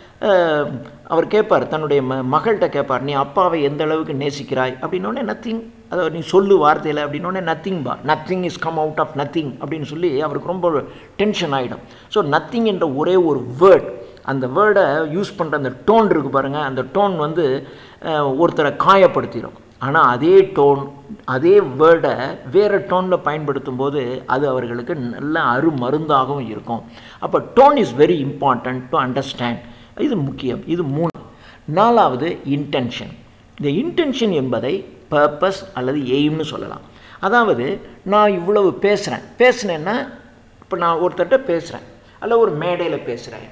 அவர் கேட்பார் தன்னுடைய ம மகள்கிட்ட கேட்பார் நீ அப்பாவை எந்த அளவுக்கு நேசிக்கிறாய் அப்படின்னோடனே நத்திங் அதாவது நீ சொல்லு வார்த்தையில் அப்படின்னோடனே நத்திங் பா nothing is come out of nothing அப்படின்னு சொல்லி அவருக்கு ரொம்ப டென்ஷன் ஆகிடும் ஸோ நத்திங் என்ற ஒரே ஒரு வேர்ட் அந்த வேர்டை யூஸ் பண்ணுற அந்த டோன் இருக்குது பாருங்கள் அந்த டோன் வந்து அஹ், ஒருத்தரை காயப்படுத்திடும் ஆனால் அதே டோன் அதே வேர்டை வேறு டோனில் பயன்படுத்தும் போது அது அவர்களுக்கு நல்ல அருமருந்தாகவும் இருக்கும் அப்போ tone is very important to understand இது முக்கியம் இது மூணு நாலாவது இன்டென்ஷன் இந்த இன்டென்ஷன் என்பதை பர்பஸ் அல்லது எய்ம்னு சொல்லலாம் அதாவது நான் இவ்வளவு பேசுகிறேன் பேசுனேன்னா இப்போ நான் ஒருத்தர்கிட்ட பேசுகிறேன் அல்ல ஒரு மேடையில் பேசுகிறேன்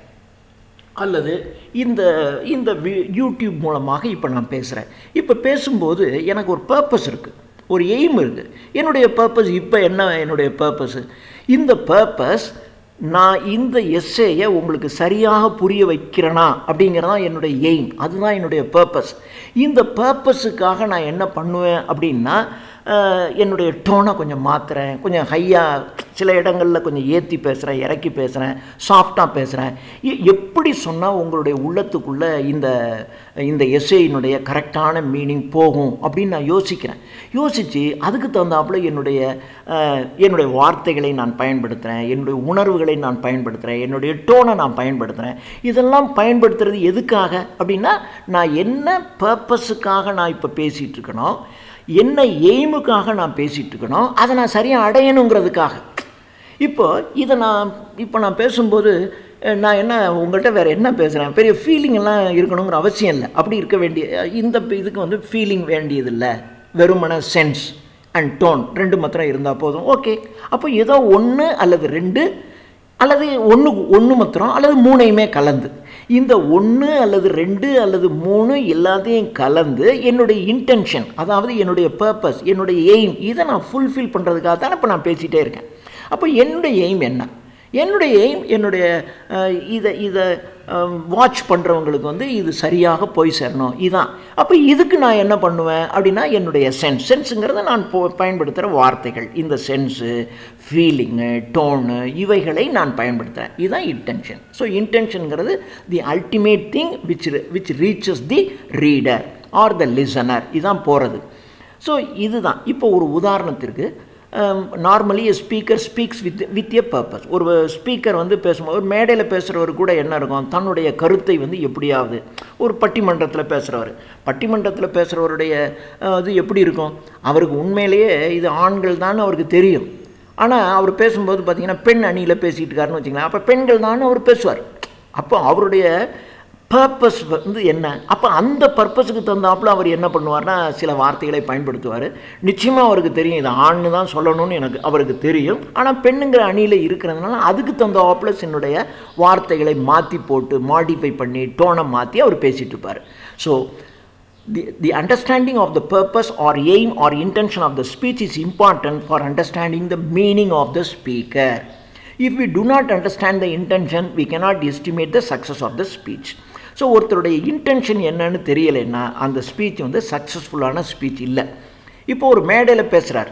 அல்லது இந்த இந்த வி- யூடியூப் மூலமாக இப்போ நான் பேசுகிறேன் இப்போ பேசும்போது எனக்கு ஒரு பர்பஸ் இருக்குது ஒரு எய்ம் இருக்குது என்னுடைய பர்பஸ் இப்போ என்ன என்னுடைய பர்பஸ் இந்த பர்பஸ் நான் இந்த எஸ்ஸேயை உங்களுக்கு சரியாக புரிய வைக்கிறேனா அப்படிங்கிறதான் என்னுடைய எய்ம் அதுதான் என்னுடைய பர்பஸ் இந்த பர்பஸுக்காக நான் என்ன பண்ணுவேன் அப்படின்னா அஹ், என்னுடைய டோனை கொஞ்சம் மாற்றுறேன் கொஞ்சம் ஹையாக சில இடங்களில் கொஞ்சம் ஏற்றி பேசுகிறேன் இறக்கி பேசுகிறேன் சாஃப்டாக பேசுகிறேன் எப்படி சொன்னால் உங்களுடைய உள்ளத்துக்குள்ளே இந்த இந்த எஸ்ஏயினுடைய கரெக்டான மீனிங் போகும் அப்படின்னு நான் யோசிக்கிறேன் யோசித்து அதுக்கு தகுந்தாப்புல என்னுடைய அஹ், என்னுடைய வார்த்தைகளை நான் பயன்படுத்துகிறேன் என்னுடைய உணர்வுகளை நான் பயன்படுத்துகிறேன் என்னுடைய டோனை நான் பயன்படுத்துகிறேன் இதெல்லாம் பயன்படுத்துறது எதுக்காக அப்படின்னா நான் என்ன பர்பஸுக்காக நான் இப்போ பேசிகிட்டு இருக்கணும் என்ன எய்முக்காக நான் பேசிகிட்டு இருக்கணும் அதை நான் சரியாக அடையணுங்கிறதுக்காக இப்போ இதை நான் இப்போ நான் பேசும்போது அஹ், நான் என்ன உங்கள்கிட்ட வேறு என்ன பேசுகிறேன் பெரிய ஃபீலிங் எல்லாம் இருக்கணுங்கிற அவசியம் இல்லை அப்படி இருக்க வேண்டிய இந்த இதுக்கு வந்து ஃபீலிங் வேண்டியதில்லை வெறுமன சென்ஸ் அண்ட் டோன் ரெண்டு மாத்திரம் இருந்தால் போதும் ஓகே அப்போ ஏதோ ஒன்று அல்லது ரெண்டு அல்லது ஒன்று ஒன்று மாத்திரம் அல்லது மூணையுமே கலந்து இந்த ஒன்று அல்லது ரெண்டு அல்லது மூணு எல்லாத்தையும் கலந்து என்னுடைய இன்டென்ஷன் அதாவது என்னுடைய பர்பஸ் என்னுடைய எய்ம் இதை நான் ஃபுல்ஃபில் பண்ணுறதுக்காக தான் இப்போ நான் பேசிகிட்டே இருக்கேன் அப்போ என்னுடைய எய்ம் என்ன என்னுடைய எய்ம் என்னுடைய அஹ், இதை இதை வாட்ச் பண்ணுறவங்களுக்கு வந்து இது சரியாக போய் சேரணும் இதான் அப்போ இதுக்கு நான் என்ன பண்ணுவேன் அப்படின்னா என்னுடைய சென்ஸ் சென்ஸுங்கிறத நான் போ பயன்படுத்துகிற வார்த்தைகள் இந்த சென்ஸு ஃபீலிங்கு டோனு இவைகளை நான் பயன்படுத்துகிறேன் இதுதான் இன்டென்ஷன் ஸோ இன்டென்ஷனுங்கிறது the ultimate thing which which reaches the reader or the listener இதுதான் போகிறது ஸோ இதுதான் இப்போ ஒரு உதாரணத்திற்கு normally speaker speaks with with a purpose ஒரு ஸ்பீக்கர் வந்து பேசும்போது ஒரு மேடையில் பேசுகிறவர் கூட என்ன இருக்கும் தன்னுடைய கருத்தை வந்து எப்படியாவது ஒரு பட்டிமன்றத்தில் பேசுகிறவர் பட்டிமன்றத்தில் பேசுகிறவருடைய இது எப்படி இருக்கும் அவருக்கு உண்மையிலேயே இது ஆண்கள் தான் அவருக்கு தெரியும் ஆனால் அவர் பேசும்போது பார்த்தீங்கன்னா பெண் அணியில் பேசிகிட்டு இருக்காருன்னு வச்சுக்கலாம் அப்போ பெண்கள் தான் அவர் பேசுவார் அப்போ அவருடைய பர்பஸ் வந்து என்ன அப்போ அந்த பர்பஸுக்கு தகுந்தாப்புல அவர் என்ன பண்ணுவார்னா சில வார்த்தைகளை பயன்படுத்துவார் நிச்சயமாக அவருக்கு தெரியும் இது ஆண்னு தான் சொல்லணும்னு எனக்கு அவருக்கு தெரியும் ஆனால் பெண்ணுங்கிற அணியில் இருக்கிறதுனால அதுக்கு தகுந்தாப்புல என்னுடைய வார்த்தைகளை மாற்றி போட்டு மாடிஃபை பண்ணி டோனை மாற்றி அவர் பேசிகிட்டு இருப்பார் so the, the understanding of the purpose or aim or intention of the speech is important for understanding the meaning of the speaker. If we do not understand the intention, we cannot estimate the success of the speech. So ஒருத்தருடைய intention என்னன்னு தெரியலைன்னா அந்த speech வந்து சக்ஸஸ்ஃபுல்லான speech இல்லை இப்போ ஒரு மேடையில் பேசுகிறார்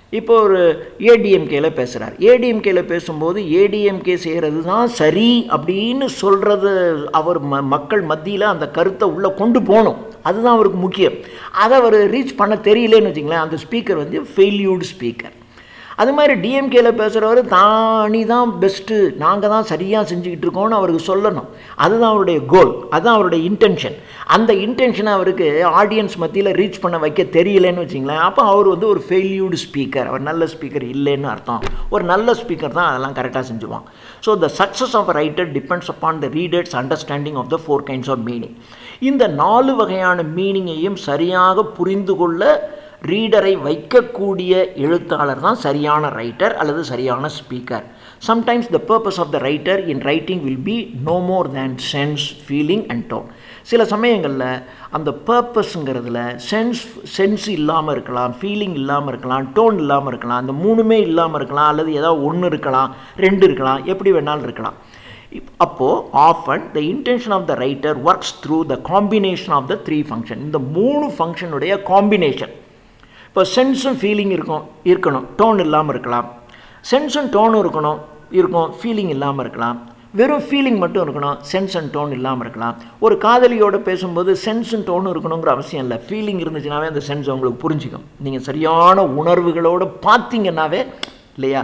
இப்போ ஒரு ஏடிஎம்கேல பேசுகிறார் ஏடிஎம்கேல பேசும்போது ஏடிஎம்கே செய்கிறது தான் சரி அப்படின்னு சொல்கிறது அவர் ம மக்கள் மத்தியில் அந்த கருத்தை உள்ளே கொண்டு போகணும் அதுதான் அவருக்கு முக்கியம் அதை அவர் ரீச் பண்ண தெரியலேன்னு வச்சிங்களேன் அந்த ஸ்பீக்கர் வந்து ஃபெயில்யூர்டு ஸ்பீக்கர் அது மாதிரி டிஎம்கேல பேசுகிறவர் தானி தான் பெஸ்ட்டு நாங்கள் தான் சரியாக செஞ்சுக்கிட்டு இருக்கோம்னு அவருக்கு சொல்லணும் அதுதான் அவருடைய கோல் அதுதான் அவருடைய இன்டென்ஷன் அந்த இன்டென்ஷனை அவருக்கு ஆடியன்ஸ் மத்தியில் ரீச் பண்ண வைக்க தெரியலன்னு வச்சிங்களேன் அப்போ அவர் வந்து ஒரு ஃபெயில்யூர்டு ஸ்பீக்கர் அவர் நல்ல ஸ்பீக்கர் இல்லைன்னு அர்த்தம் ஒரு நல்ல ஸ்பீக்கர் தான் அதெல்லாம் கரெக்டாக செஞ்சுவான் so the success of writer depends upon the reader's understanding of the four kinds of meaning இந்த நாலு வகையான மீனிங்கையும் சரியாக புரிந்து கொள்ள ரீடரை வைக்கக்கூடிய எழுத்தாளர் தான் சரியான ரைட்டர் அல்லது சரியான speaker sometimes the purpose of the writer in writing will be no more than sense feeling and tone சில சமயங்களில் அந்த பர்பஸ்ங்கிறதுல சென்ஸ் சென்ஸ் இல்லாமல் இருக்கலாம் ஃபீலிங் இல்லாமல் இருக்கலாம் டோன் இல்லாமல் இருக்கலாம் அந்த மூணுமே இல்லாமல் இருக்கலாம் அல்லது ஏதாவது ஒன்று இருக்கலாம் ரெண்டு இருக்கலாம் எப்படி வேணாலும் இருக்கலாம் அப்போது often the intention of the writer works through the combination of the three function இந்த மூணு ஃபங்க்ஷனுடைய காம்பினேஷன் இப்போ சென்ஸும் ஃபீலிங் இருக்கும் இருக்கணும் டோன் இல்லாமல் இருக்கலாம் சென்ஸும் டோனும் இருக்கணும் இருக்கும் ஃபீலிங் இல்லாமல் இருக்கலாம் வெறும் ஃபீலிங் மட்டும் இருக்கணும் சென்ஸ் அண்ட் டோன் இல்லாமல் இருக்கலாம் ஒரு காதலியோடு பேசும்போது சென்ஸ் அண்ட் டோனும் இருக்கணுங்கிற அவசியம் இல்லை ஃபீலிங் இருந்துச்சுனாவே அந்த சென்ஸ் உங்களுக்கு புரிஞ்சிக்கும் நீங்கள் சரியான உணர்வுகளோடு பார்த்தீங்கன்னாவே இல்லையா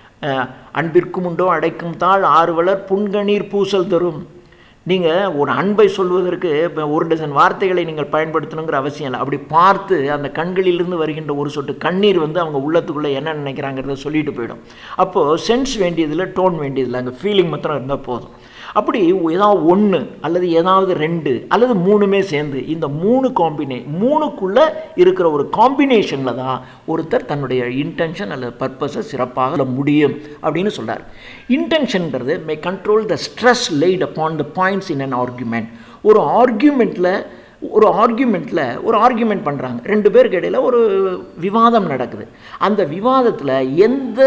அன்பிற்கும் உண்டோ அடைக்கும் தாழ் ஆறுவலர் புன்கணீர் பூசல் தரும் நீங்கள் ஒரு அன்பை சொல்வதற்கு இப்போ ஒரு டசன் வார்த்தைகளை நீங்கள் பயன்படுத்தணுங்கிற அவசியம் இல்லை அப்படி பார்த்து அந்த கண்களிலிருந்து வருகின்ற ஒரு சொட்டு கண்ணீர் வந்து அவங்க உள்ளத்துக்குள்ளே என்ன நினைக்கிறாங்கிறத சொல்லிட்டு போயிடும் அப்போது சென்ஸ் வேண்டியதில் டோன் வேண்டியதில்லை அங்கே ஃபீலிங் மாத்திரம் இருந்தால் போதும் அப்படி ஏதாவது ஒன்று அல்லது ஏதாவது ரெண்டு அல்லது மூணுமே சேர்ந்து இந்த மூணு காம்பினே மூணுக்குள்ளே இருக்கிற ஒரு காம்பினேஷனில் தான் ஒருத்தர் தன்னுடைய இன்டென்ஷன் அல்லது பர்பஸை சிறப்பாக முடியும் அப்படின்னு சொல்கிறார் இன்டென்ஷன்கிறது may control the stress light upon the points in an argument ஒரு ஆர்குமெண்ட்டில் ஒரு ஆர்கியூமெண்ட்டில் ஒரு ஆர்கியூமெண்ட் பண்ணுறாங்க ரெண்டு பேருக்கு இடையில் ஒரு விவாதம் நடக்குது அந்த விவாதத்தில் எந்த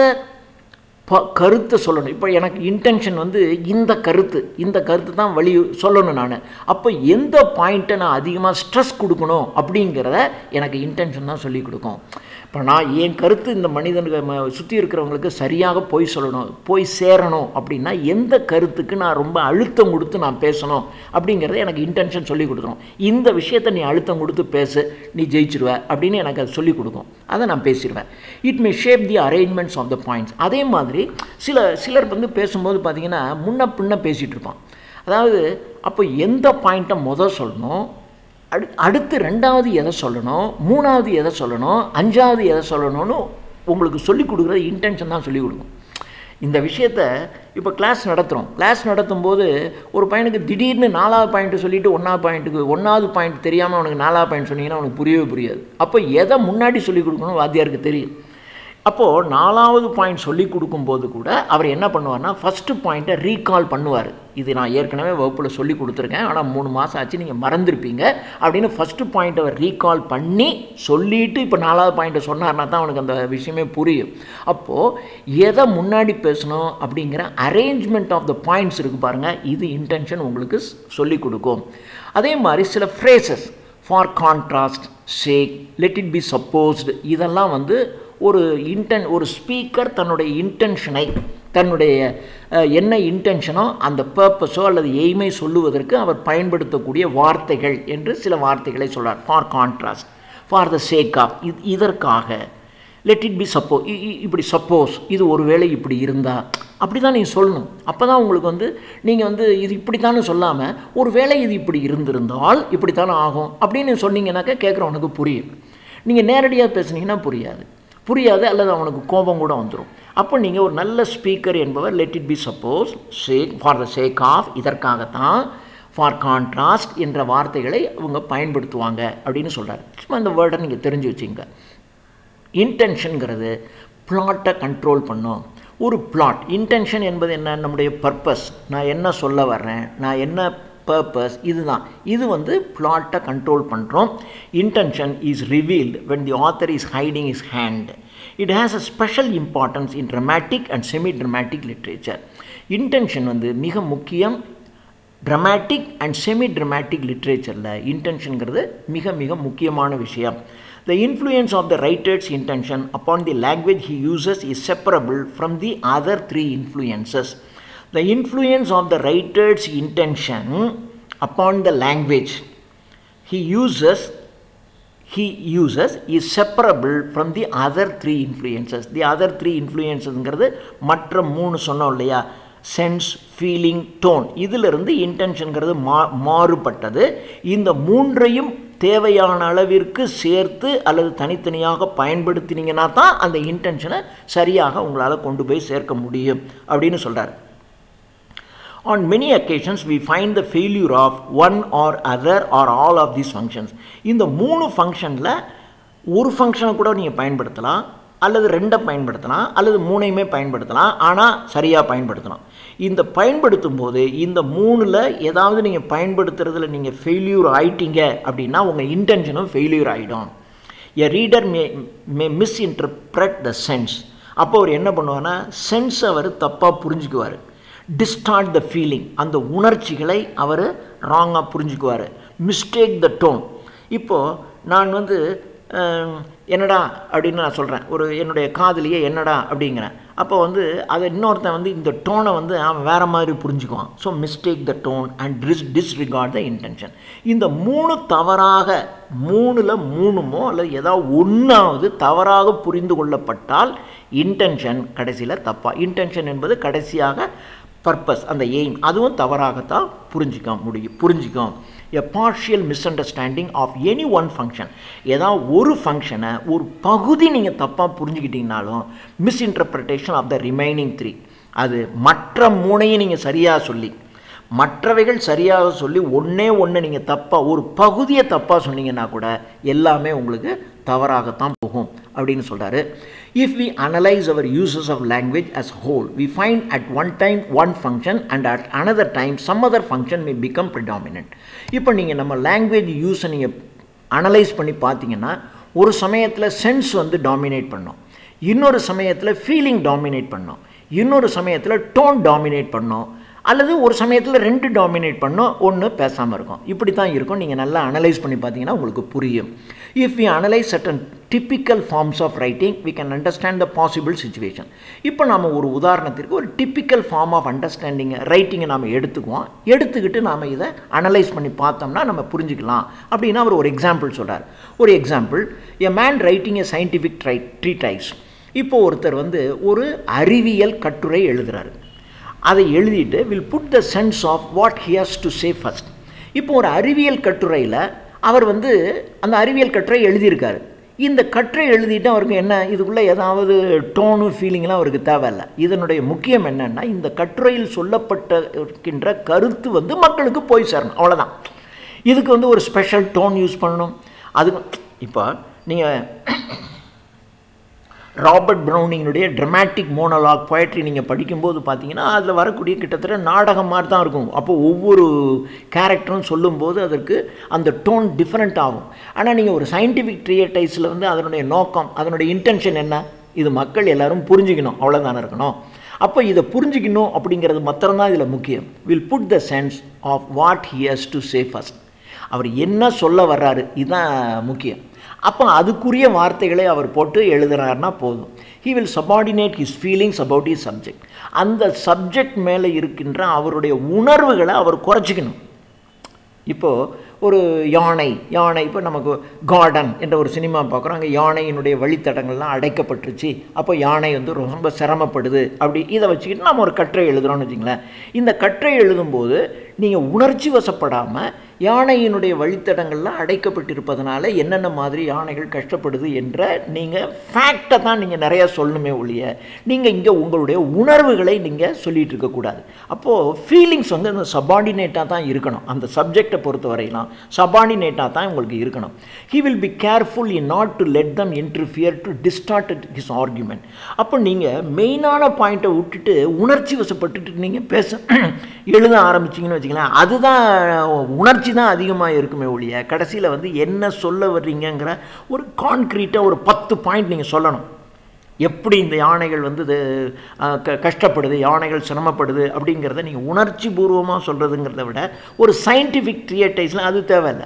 ப கருத்தை சொல்லணும் இப்போ எனக்கு இன்டென்ஷன் வந்து இந்த கருத்து இந்த கருத்து தான் வழி சொல்லணும் நான் அப்போ எந்த பாயிண்ட்டை நான் அதிகமாக ஸ்ட்ரெஸ் கொடுக்கணும் அப்படிங்கிறத எனக்கு இன்டென்ஷன் தான் சொல்லி கொடுக்கும் இப்போ நான் என் கருத்து இந்த மனிதனுக்கு சுற்றி இருக்கிறவங்களுக்கு சரியாக போய் சொல்லணும் போய் சேரணும் அப்படின்னா எந்த கருத்துக்கு நான் ரொம்ப அழுத்தம் கொடுத்து நான் பேசணும் அப்படிங்கிறத எனக்கு இன்டென்ஷன் சொல்லி கொடுத்துரும் இந்த விஷயத்தை நீ அழுத்தம் கொடுத்து பேசு நீ ஜெயிச்சிருவ அப்படின்னு எனக்கு அது சொல்லிக் கொடுக்கும் அதை நான் பேசிடுவேன் it may shape the arrangements of the points அதே மாதிரி சில சிலர் வந்து பேசும்போது பார்த்தீங்கன்னா முன்ன பின்ன பேசிகிட்டு இருப்பான் அதாவது அப்போ எந்த பாயிண்ட்டை முதல் சொல்லணும் அடு அடுத்து ரெண்டாவது எதை சொல்லணும் மூணாவது எதை சொல்லணும் அஞ்சாவது எதை சொல்லணும்னு உங்களுக்கு சொல்லிக் கொடுக்குறது இன்டென்ஷன் தான் சொல்லிக் கொடுக்கும் இந்த விஷயத்த இப்போ கிளாஸ் நடத்துகிறோம் கிளாஸ் நடத்தும் போது ஒரு பையனுக்கு திடீர்னு நாலாவது பாயிண்ட்டு சொல்லிவிட்டு ஒன்றாவது பாயிண்ட்டுக்கு ஒன்றாவது பாயிண்ட் தெரியாமல் அவனுக்கு நாலாவது பாயிண்ட் சொன்னீங்கன்னா அவனுக்கு புரியவே புரியாது அப்போ எதை முன்னாடி சொல்லிக் கொடுக்கணும் வாத்தியாருக்கு தெரியும் அப்போது நாலாவது பாயிண்ட் சொல்லி கொடுக்கும்போது கூட அவர் என்ன பண்ணுவார்னா ஃபஸ்ட்டு பாயிண்ட்டை ரீகால் பண்ணுவார் இது நான் ஏற்கனவே வகுப்பில் சொல்லி கொடுத்துருக்கேன் ஆனால் மூணு மாதம் ஆச்சு நீங்கள் மறந்துருப்பீங்க அப்படின்னு ஃபஸ்ட்டு பாயிண்ட் அவர் ரீகால் பண்ணி சொல்லிவிட்டு இப்போ நாலாவது பாயிண்ட்டை சொன்னார்னா தான் அவனுக்கு அந்த விஷயமே புரியும் அப்போது எதை முன்னாடி பேசணும் அப்படிங்கிற அரேஞ்ச்மெண்ட் ஆஃப் த பாயிண்ட்ஸ் இருக்குது பாருங்கள் இது இன்டென்ஷன் உங்களுக்கு சொல்லி கொடுக்கும் அதே மாதிரி சில phrases for contrast sake let it be supposed இதெல்லாம் வந்து ஒரு இன்டென் ஒரு ஸ்பீக்கர் தன்னுடைய இன்டென்ஷனை தன்னுடைய என்ன இன்டென்ஷனோ அந்த பர்பஸோ அல்லது எய்மை சொல்லுவதற்கு அவர் பயன்படுத்தக்கூடிய வார்த்தைகள் என்று சில வார்த்தைகளை சொல்கிறார் for contrast for the sake of இது இதற்காக லெட் இட் பி சப்போ இப்படி சப்போஸ் இது ஒருவேளை இப்படி இருந்தால் அப்படி தான் நீங்கள் சொல்லணும் அப்போ தான் உங்களுக்கு வந்து நீங்கள் வந்து இது இப்படித்தானே சொல்லாமல் ஒரு வேளை இது இப்படி இருந்திருந்தால் இப்படித்தானே ஆகும் அப்படின்னு சொன்னீங்கன்னாக்கா கேட்குறவனுக்கு புரியும் நீங்கள் நேரடியாக பேசுனீங்கன்னா புரியாது புரியாது அல்லது அவனுக்கு கோபம் கூட வந்துடும் அப்போ நீங்கள் ஒரு நல்ல ஸ்பீக்கர் என்பவர் let it be suppose sake for the sake of இதற்காகத்தான் ஃபார் கான்ட்ராஸ்ட் என்ற வார்த்தைகளை அவங்க பயன்படுத்துவாங்க அப்படின்னு சொல்கிறார் சும்மா இந்த வேர்டை நீங்கள் தெரிஞ்சு வச்சுங்க இன்டென்ஷனுங்கிறது பிளாட்டை கண்ட்ரோல் பண்ணும் ஒரு பிளாட் இன்டென்ஷன் என்பது என்ன நம்முடைய பர்பஸ் நான் என்ன சொல்ல வர்றேன் நான் என்ன பர்பஸ் இதுதான் இது வந்து பிளாட்டை கண்ட்ரோல் பண்ணுறோம் intention is revealed when the author is hiding is hand it has a special importance in dramatic and semi dramatic literature intention வந்து மிக முக்கியம் ட்ரமேட்டிக் அண்ட் செமி ட்ரமேட்டிக் லிட்ரேச்சரில் இன்டென்ஷனுங்கிறது மிக மிக முக்கியமான விஷயம் The influence of the writer's intention upon the language he uses is separable from the other three influences. The influence of the writer's intention upon the language he uses he uses is separable from the other three influences. The other three influencesங்கிறது மற்ற மூணு சொன்னோம் இல்லையா sense feeling tone இதிலிருந்து இன்டென்ஷனுங்கிறது மா மாறுபட்டது இந்த மூன்றையும் தேவையான அளவிற்கு சேர்த்து அல்லது தனித்தனியாக பயன்படுத்தினீங்கன்னா தான் அந்த இன்டென்ஷனை சரியாக உங்களால் கொண்டு போய் சேர்க்க முடியும் அப்படின்னு சொல்கிறார் On many occasions, we find the failure of one or other or all of these functions. இந்த மூணு ஃபங்க்ஷனில் ஒரு ஃபங்க்ஷனை கூட நீங்கள் பயன்படுத்தலாம் அல்லது ரெண்டை பயன்படுத்தலாம் அல்லது மூணையுமே பயன்படுத்தலாம் ஆனால் சரியாக பயன்படுத்தலாம் இந்த பயன்படுத்தும் போது இந்த மூணில் ஏதாவது நீங்கள் பயன்படுத்துறதுல நீங்கள் ஃபெயில்யூர் ஆயிட்டீங்க அப்படின்னா உங்கள் இன்டென்ஷனும் ஃபெயில்யூர் ஆகிடும் a reader may may misinterpret the sense அப்போ அவர் என்ன பண்ணுவார்னா சென்ஸ் அவர் தப்பாக புரிஞ்சுக்குவார் டிஸ்டார்ட் த ஃபீலிங் அந்த உணர்ச்சிகளை அவர் ராங்காக புரிஞ்சுக்குவார் மிஸ்டேக் த டோன் இப்போது நான் வந்து அஹ், என்னடா அப்படின்னு நான் சொல்கிறேன் ஒரு என்னுடைய காதலியே என்னடா அப்படிங்கிறேன் அப்போ வந்து அதை இன்னொருத்தன் வந்து இந்த டோனை வந்து அவன் வேறு மாதிரி புரிஞ்சுக்குவான் so mistake the tone and dis disregard the intention இந்த மூணு தவறாக மூணில் மூணுமோ அல்லது ஏதாவது ஒன்றாவது தவறாக புரிந்து கொள்ளப்பட்டால் இன்டென்ஷன் கடைசியில் தப்பா இன்டென்ஷன் என்பது கடைசியாக பர்பஸ் அந்த எய்ம் அதுவும் தவறாகத்தான் புரிஞ்சிக்க முடியும் புரிஞ்சிக்கும் a partial misunderstanding of any one function ஏதாவது ஒரு ஃபங்க்ஷனை ஒரு பகுதி நீங்கள் தப்பாக புரிஞ்சுக்கிட்டீங்கனாலும் misinterpretation of the remaining three அது மற்ற மூணையும் நீங்கள் சரியாக சொல்லி மற்றவைகள் சரியாக சொல்லி ஒன்றே ஒன்று நீங்கள் தப்பாக ஒரு பகுதியை தப்பாக சொன்னீங்கன்னா கூட எல்லாமே உங்களுக்கு தவறாகத்தான் போகும் அப்படின்னு சொல்கிறாரு if we analyse our uses of language as whole we find at one time one function and at another time some other function may become predominant இப்போ நீங்கள் நம்ம லாங்குவேஜ் யூஸை நீங்கள் அனலைஸ் பண்ணி பார்த்தீங்கன்னா ஒரு சமயத்தில் சென்ஸ் வந்து டாமினேட் பண்ணோம் இன்னொரு சமயத்தில் ஃபீலிங் டாமினேட் பண்ணோம் இன்னொரு சமயத்தில் டோன் டாமினேட் பண்ணோம் அல்லது ஒரு சமயத்தில் ரெண்டு டாமினேட் பண்ணோம் ஒன்று பேசாமல் இருக்கும் இப்படி தான் இருக்கும் நீங்கள் நல்லா அனலைஸ் பண்ணி பார்த்தீங்கன்னா உங்களுக்கு புரியும் if we analyse certain typical forms of writing we can understand the possible situation இப்போ நாம் ஒரு உதாரணத்திற்கு ஒரு டிப்பிக்கல் ஃபார்ம் ஆஃப் அண்டர்ஸ்டாண்டிங் ரைட்டிங்கை நாம் எடுத்துக்குவோம் எடுத்துக்கிட்டு நாம் இதை அனலைஸ் பண்ணி பார்த்தோம்னா நம்ம புரிஞ்சுக்கலாம் அப்படின்னா அவர் ஒரு எக்ஸாம்பிள் சொல்றார் ஒரு example a man writing a scientific try treatise இப்போ ஒருத்தர் வந்து ஒரு அறிவியல் கட்டுரை எழுதுறாரு அதை எழுதிட்டு will put the sense of what he has to say first இப்போ ஒரு அறிவியல் கட்டுரையில் அவர் வந்து அந்த அறிவியல் கட்டுரை எழுதியிருக்காரு இந்த கட்டுரை எழுதிட்டு அவருக்கு என்ன இதுக்குள்ளே ஏதாவது டோனு ஃபீலிங்லாம் அவருக்கு தேவையில்லை இதனுடைய முக்கியம் என்னென்னா இந்த கட்டுரையில் சொல்லப்பட்ட இருக்கின்ற கருத்து வந்து மக்களுக்கு போய் சேரணும் அவ்வளோதான் இதுக்கு வந்து ஒரு ஸ்பெஷல் டோன் யூஸ் பண்ணணும் அது இப்போ நீங்கள் ராபர்ட் ப்ரௌனிங்கினுடைய ட்ரமாட்டிக் மோனோலாக் poetry நீங்கள் படிக்கும்போது பார்த்தீங்கன்னா அதில் வரக்கூடிய கிட்டத்தட்ட நாடகம் மாதிரி தான் இருக்கும் அப்போ ஒவ்வொரு கேரக்டரும் சொல்லும்போது அதற்கு அந்த டோன் டிஃப்ரெண்ட் ஆகும் ஆனால் நீங்கள் ஒரு சயின்டிஃபிக் ட்ரியடைஸில் வந்து அதனுடைய நோக்கம் அதனுடைய இன்டென்ஷன் என்ன இது மக்கள் எல்லாரும் புரிஞ்சுக்கணும் அவ்வளோதானே இருக்கணும் அப்போ இதை புரிஞ்சுக்கணும் அப்படிங்கிறது மாத்திரம்தான் இதில் முக்கியம் will put the sense of what he has to say first அவர் என்ன சொல்ல வர்றாரு இதுதான் முக்கியம் அப்போ அதுக்குரிய வார்த்தைகளை அவர் போட்டு எழுதுறாருன்னா போதும் he will subordinate his feelings about his subject அந்த சப்ஜெக்ட் மேலே இருக்கின்ற அவருடைய உணர்வுகளை அவர் குறைச்சிக்கணும் இப்போது ஒரு யானை யானை இப்போ நமக்கு கார்டன் என்ற ஒரு சினிமா பார்க்குறோம் அங்கே யானையினுடைய வழித்தடங்கள்லாம் அடைக்கப்பட்டுருச்சு அப்போ யானை வந்து ரொம்ப சிரமப்படுது அப்படி இதை வச்சுக்கிட்டு நம்ம ஒரு கட்டுரை எழுதுகிறோம்னு வச்சுங்களேன் இந்த கட்டுரை எழுதும்போது நீங்கள் உணர்ச்சி வசப்படாமல் யானையினுடைய வழித்தடங்கள்லாம் அடைக்கப்பட்டிருப்பதனால என்னென்ன மாதிரி யானைகள் கஷ்டப்படுது என்ற நீங்கள் ஃபேக்டை தான் நீங்கள் நிறையா சொல்லணுமே ஒழிய நீங்கள் இங்கே உங்களுடைய உணர்வுகளை நீங்கள் சொல்லிகிட்டு இருக்கக்கூடாது அப்போது ஃபீலிங்ஸ் வந்து அந்த சபார்டினேட்டாக தான் இருக்கணும் அந்த சப்ஜெக்டை பொறுத்த வரையிலாம் சபார்டினேட்டாக தான் உங்களுக்கு இருக்கணும் he will be careful in not to let them interfere to distort his argument அப்போ நீங்கள் மெயினான பாயிண்ட்டை விட்டுட்டு உணர்ச்சி வசப்பட்டுட்டு நீங்கள் பேச எழுத ஆரம்பிச்சிங்கன்னு வச்சுக்கலாம் அதுதான் உணர்ச்சி தான் அதிகமாக இருக்குமே ஒழிய கடைசியில் வந்து என்ன சொல்ல வர்றீங்கங்கிற ஒரு கான்க்ரீட்டாக ஒரு பத்து பாயிண்ட் நீங்கள் சொல்லணும் எப்படி இந்த யானைகள் வந்து இது, அஹ், க கஷ்டப்படுது யானைகள் சிரமப்படுது அப்படிங்கிறத நீங்கள் உணர்ச்சி பூர்வமாக சொல்கிறதுங்கிறத விட ஒரு சயின்டிஃபிக் ட்ரியட்டைஸில் அது தேவையில்லை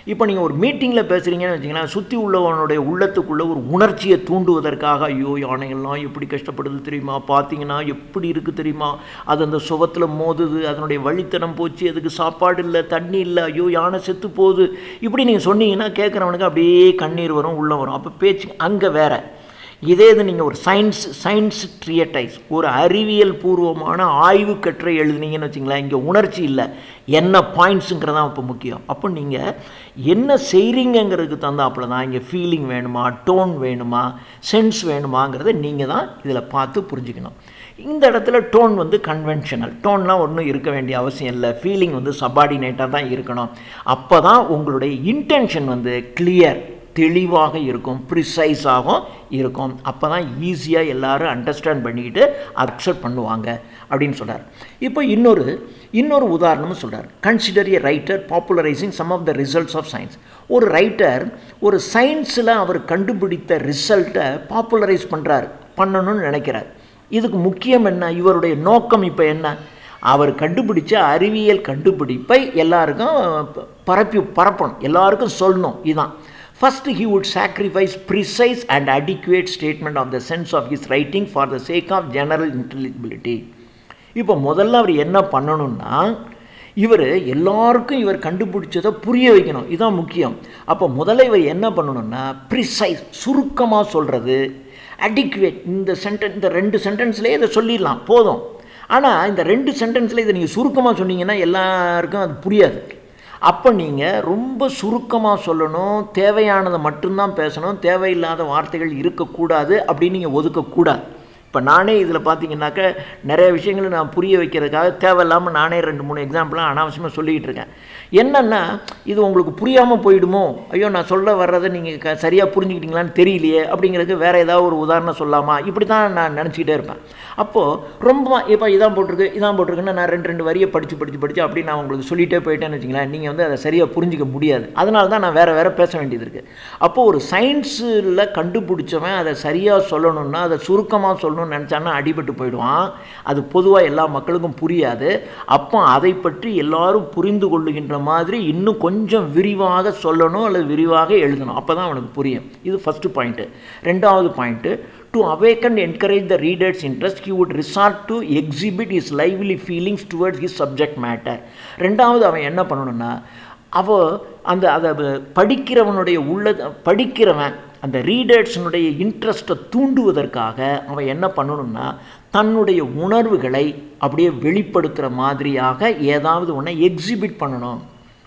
இப்போ நீங்கள் ஒரு மீட்டிங்கில் பேசுகிறீங்கன்னு வச்சிங்களேன் சுற்றி உள்ளவனுடைய உள்ளத்துக்குள்ளே ஒரு உணர்ச்சியை தூண்டுவதற்காக ஐயோ யானைகள்லாம் எப்படி கஷ்டப்படுது தெரியுமா பார்த்தீங்கன்னா எப்படி இருக்குது தெரியுமா அது அந்த சுகத்தில் மோதுது அதனுடைய வழித்தனம் போச்சு அதுக்கு சாப்பாடு இல்லை தண்ணி இல்லை ஐயோ யானை செத்து போகுது இப்படி நீங்கள் சொன்னீங்கன்னா கேட்குறவனுக்கு அப்படியே கண்ணீர் வரும் உள்ளே வரும் அப்போ பேச்சு அங்கே வேற இதே இது நீங்கள் ஒரு சயின்ஸ் சயின்ஸ் ட்ரியட்டைஸ் ஒரு அறிவியல் பூர்வமான ஆய்வு கட்டுரை எழுதுனீங்கன்னு வச்சிங்களேன் இங்கே உணர்ச்சி இல்லை என்ன பாயிண்ட்ஸுங்கிறது தான் இப்போ முக்கியம் அப்போ நீங்கள் என்ன செய்கிறீங்கங்கிறதுக்கு தந்தாப்புல தான் இங்கே ஃபீலிங் வேணுமா டோன் வேணுமா சென்ஸ் வேணுமாங்கிறத நீங்கள் தான் இதில் பார்த்து புரிஞ்சுக்கணும் இந்த இடத்துல டோன் வந்து கன்வென்ஷனல் டோன்லாம் ஒன்றும் இருக்க வேண்டிய அவசியம் இல்லை ஃபீலிங் வந்து சபார்டினேட்டாக தான் இருக்கணும் அப்போ தான் உங்களுடைய இன்டென்ஷன் வந்து கிளியர் தெளிவாக இருக்கும் ப்ரிசைஸாகவும் இருக்கும் அப்போ தான் ஈஸியாக எல்லோரும் அண்டர்ஸ்டாண்ட் பண்ணிக்கிட்டு அக்செப்ட் பண்ணுவாங்க அப்படின்னு சொல்கிறார் இப்போ இன்னொரு இன்னொரு உதாரணமும் சொல்கிறார் consider a writer popularising some of the results of science ஒரு ரைட்டர் ஒரு சயின்ஸில் அவர் கண்டுபிடித்த ரிசல்ட்டை பாப்புலரைஸ் பண்ணுறார் பண்ணணும்னு நினைக்கிறார் இதுக்கு முக்கியம் என்ன இவருடைய நோக்கம் இப்போ என்ன அவர் கண்டுபிடிச்ச அறிவியல் கண்டுபிடிப்பை எல்லாருக்கும் பரப்பி பரப்பணும் எல்லாருக்கும் சொல்லணும் இதுதான் First, he would sacrifice precise and adequate statement of the sense of his writing for the sake of general intelligibility. இப்போ முதல்ல அவர் என்ன பண்ணணும்னா இவர் எல்லாருக்கும் இவர் கண்டுபிடிச்சதை புரிய வைக்கணும் இதுதான் முக்கியம் அப்போ முதல்ல இவர் என்ன பண்ணணும்னா ப்ரிசைஸ் சுருக்கமாக சொல்கிறது அடிக்குவேட் இந்த சென்டென் இந்த ரெண்டு சென்டென்ஸ்லேயே இதை சொல்லிடலாம் போதும் ஆனால் இந்த ரெண்டு சென்டென்ஸில் இதை நீங்கள் சுருக்கமாக சொன்னீங்கன்னா எல்லாருக்கும் அது புரியாது அப்போ நீங்கள் ரொம்ப சுருக்கமாக சொல்லணும் தேவையானதை மட்டும்தான் பேசணும் தேவையில்லாத வார்த்தைகள் இருக்கக்கூடாது அப்படின்னு நீங்கள் ஒதுக்கக்கூடாது இப்போ நானே இதில் பார்த்தீங்கன்னாக்க நிறைய விஷயங்களை நான் புரிய வைக்கிறதுக்காக தேவையில்லாமல் நானே ரெண்டு மூணு எக்ஸாம்பிளாக அனாவசியமாக சொல்லிக்கிட்டு இருக்கேன் என்னென்னா இது உங்களுக்கு புரியாமல் போயிடுமோ ஐயோ நான் சொல்ல வர்றதை நீங்கள் க சரியாக புரிஞ்சுக்கிட்டீங்களான்னு தெரியலையே அப்படிங்கிறதுக்கு வேறு ஏதாவது ஒரு உதாரணம் சொல்லாமா இப்படி தான் நான் நினச்சிக்கிட்டே இருப்பேன் அப்போது ரொம்ப இப்போ இதான் போட்டிருக்கு இதான் போட்டிருக்குன்னு நான் ரெண்டு ரெண்டு வரியை படித்து படித்து படித்து அப்படி நான் உங்களுக்கு சொல்லிகிட்டே போயிட்டேன்னு வச்சுங்களேன் நீங்கள் வந்து அதை சரியாக புரிஞ்சிக்க முடியாது அதனால தான் நான் வேறு வேறு பேச வேண்டியது இருக்குது அப்போது ஒரு சயின்ஸில் கண்டுபிடிச்சவன் அதை சரியாக சொல்லணும்னா அதை சுருக்கமாக சொல்லணும்னு நினச்சான்னா அடிபட்டு போயிடுவான் அது பொதுவாக எல்லா மக்களுக்கும் புரியாது அப்போ அதை பற்றி எல்லாரும் புரிந்து கொள்ளுகின்ற மாதிரி இன்னும் கொஞ்சம் விரிவாக சொல்லணும் அல்லது விரிவாக எழுதணும் அப்போ தான் அவனுக்கு புரியும் இது ஃபஸ்ட்டு பாயிண்ட்டு ரெண்டாவது point to awaken encourage the reader's interest he would resort to exhibit is lively feelings towards his subject matter ரெண்டாவது அவன் என்ன பண்ணணும்னா அவ அந்த அதை படிக்கிறவனுடைய உள்ள படிக்கிறவன் அந்த ரீடர்ஸினுடைய இன்ட்ரெஸ்ட்டை தூண்டுவதற்காக அவன் என்ன பண்ணணும்னா தன்னுடைய உணர்வுகளை அப்படியே வெளிப்படுத்துகிற மாதிரியாக ஏதாவது ஒன்றை எக்ஸிபிட் பண்ணணும்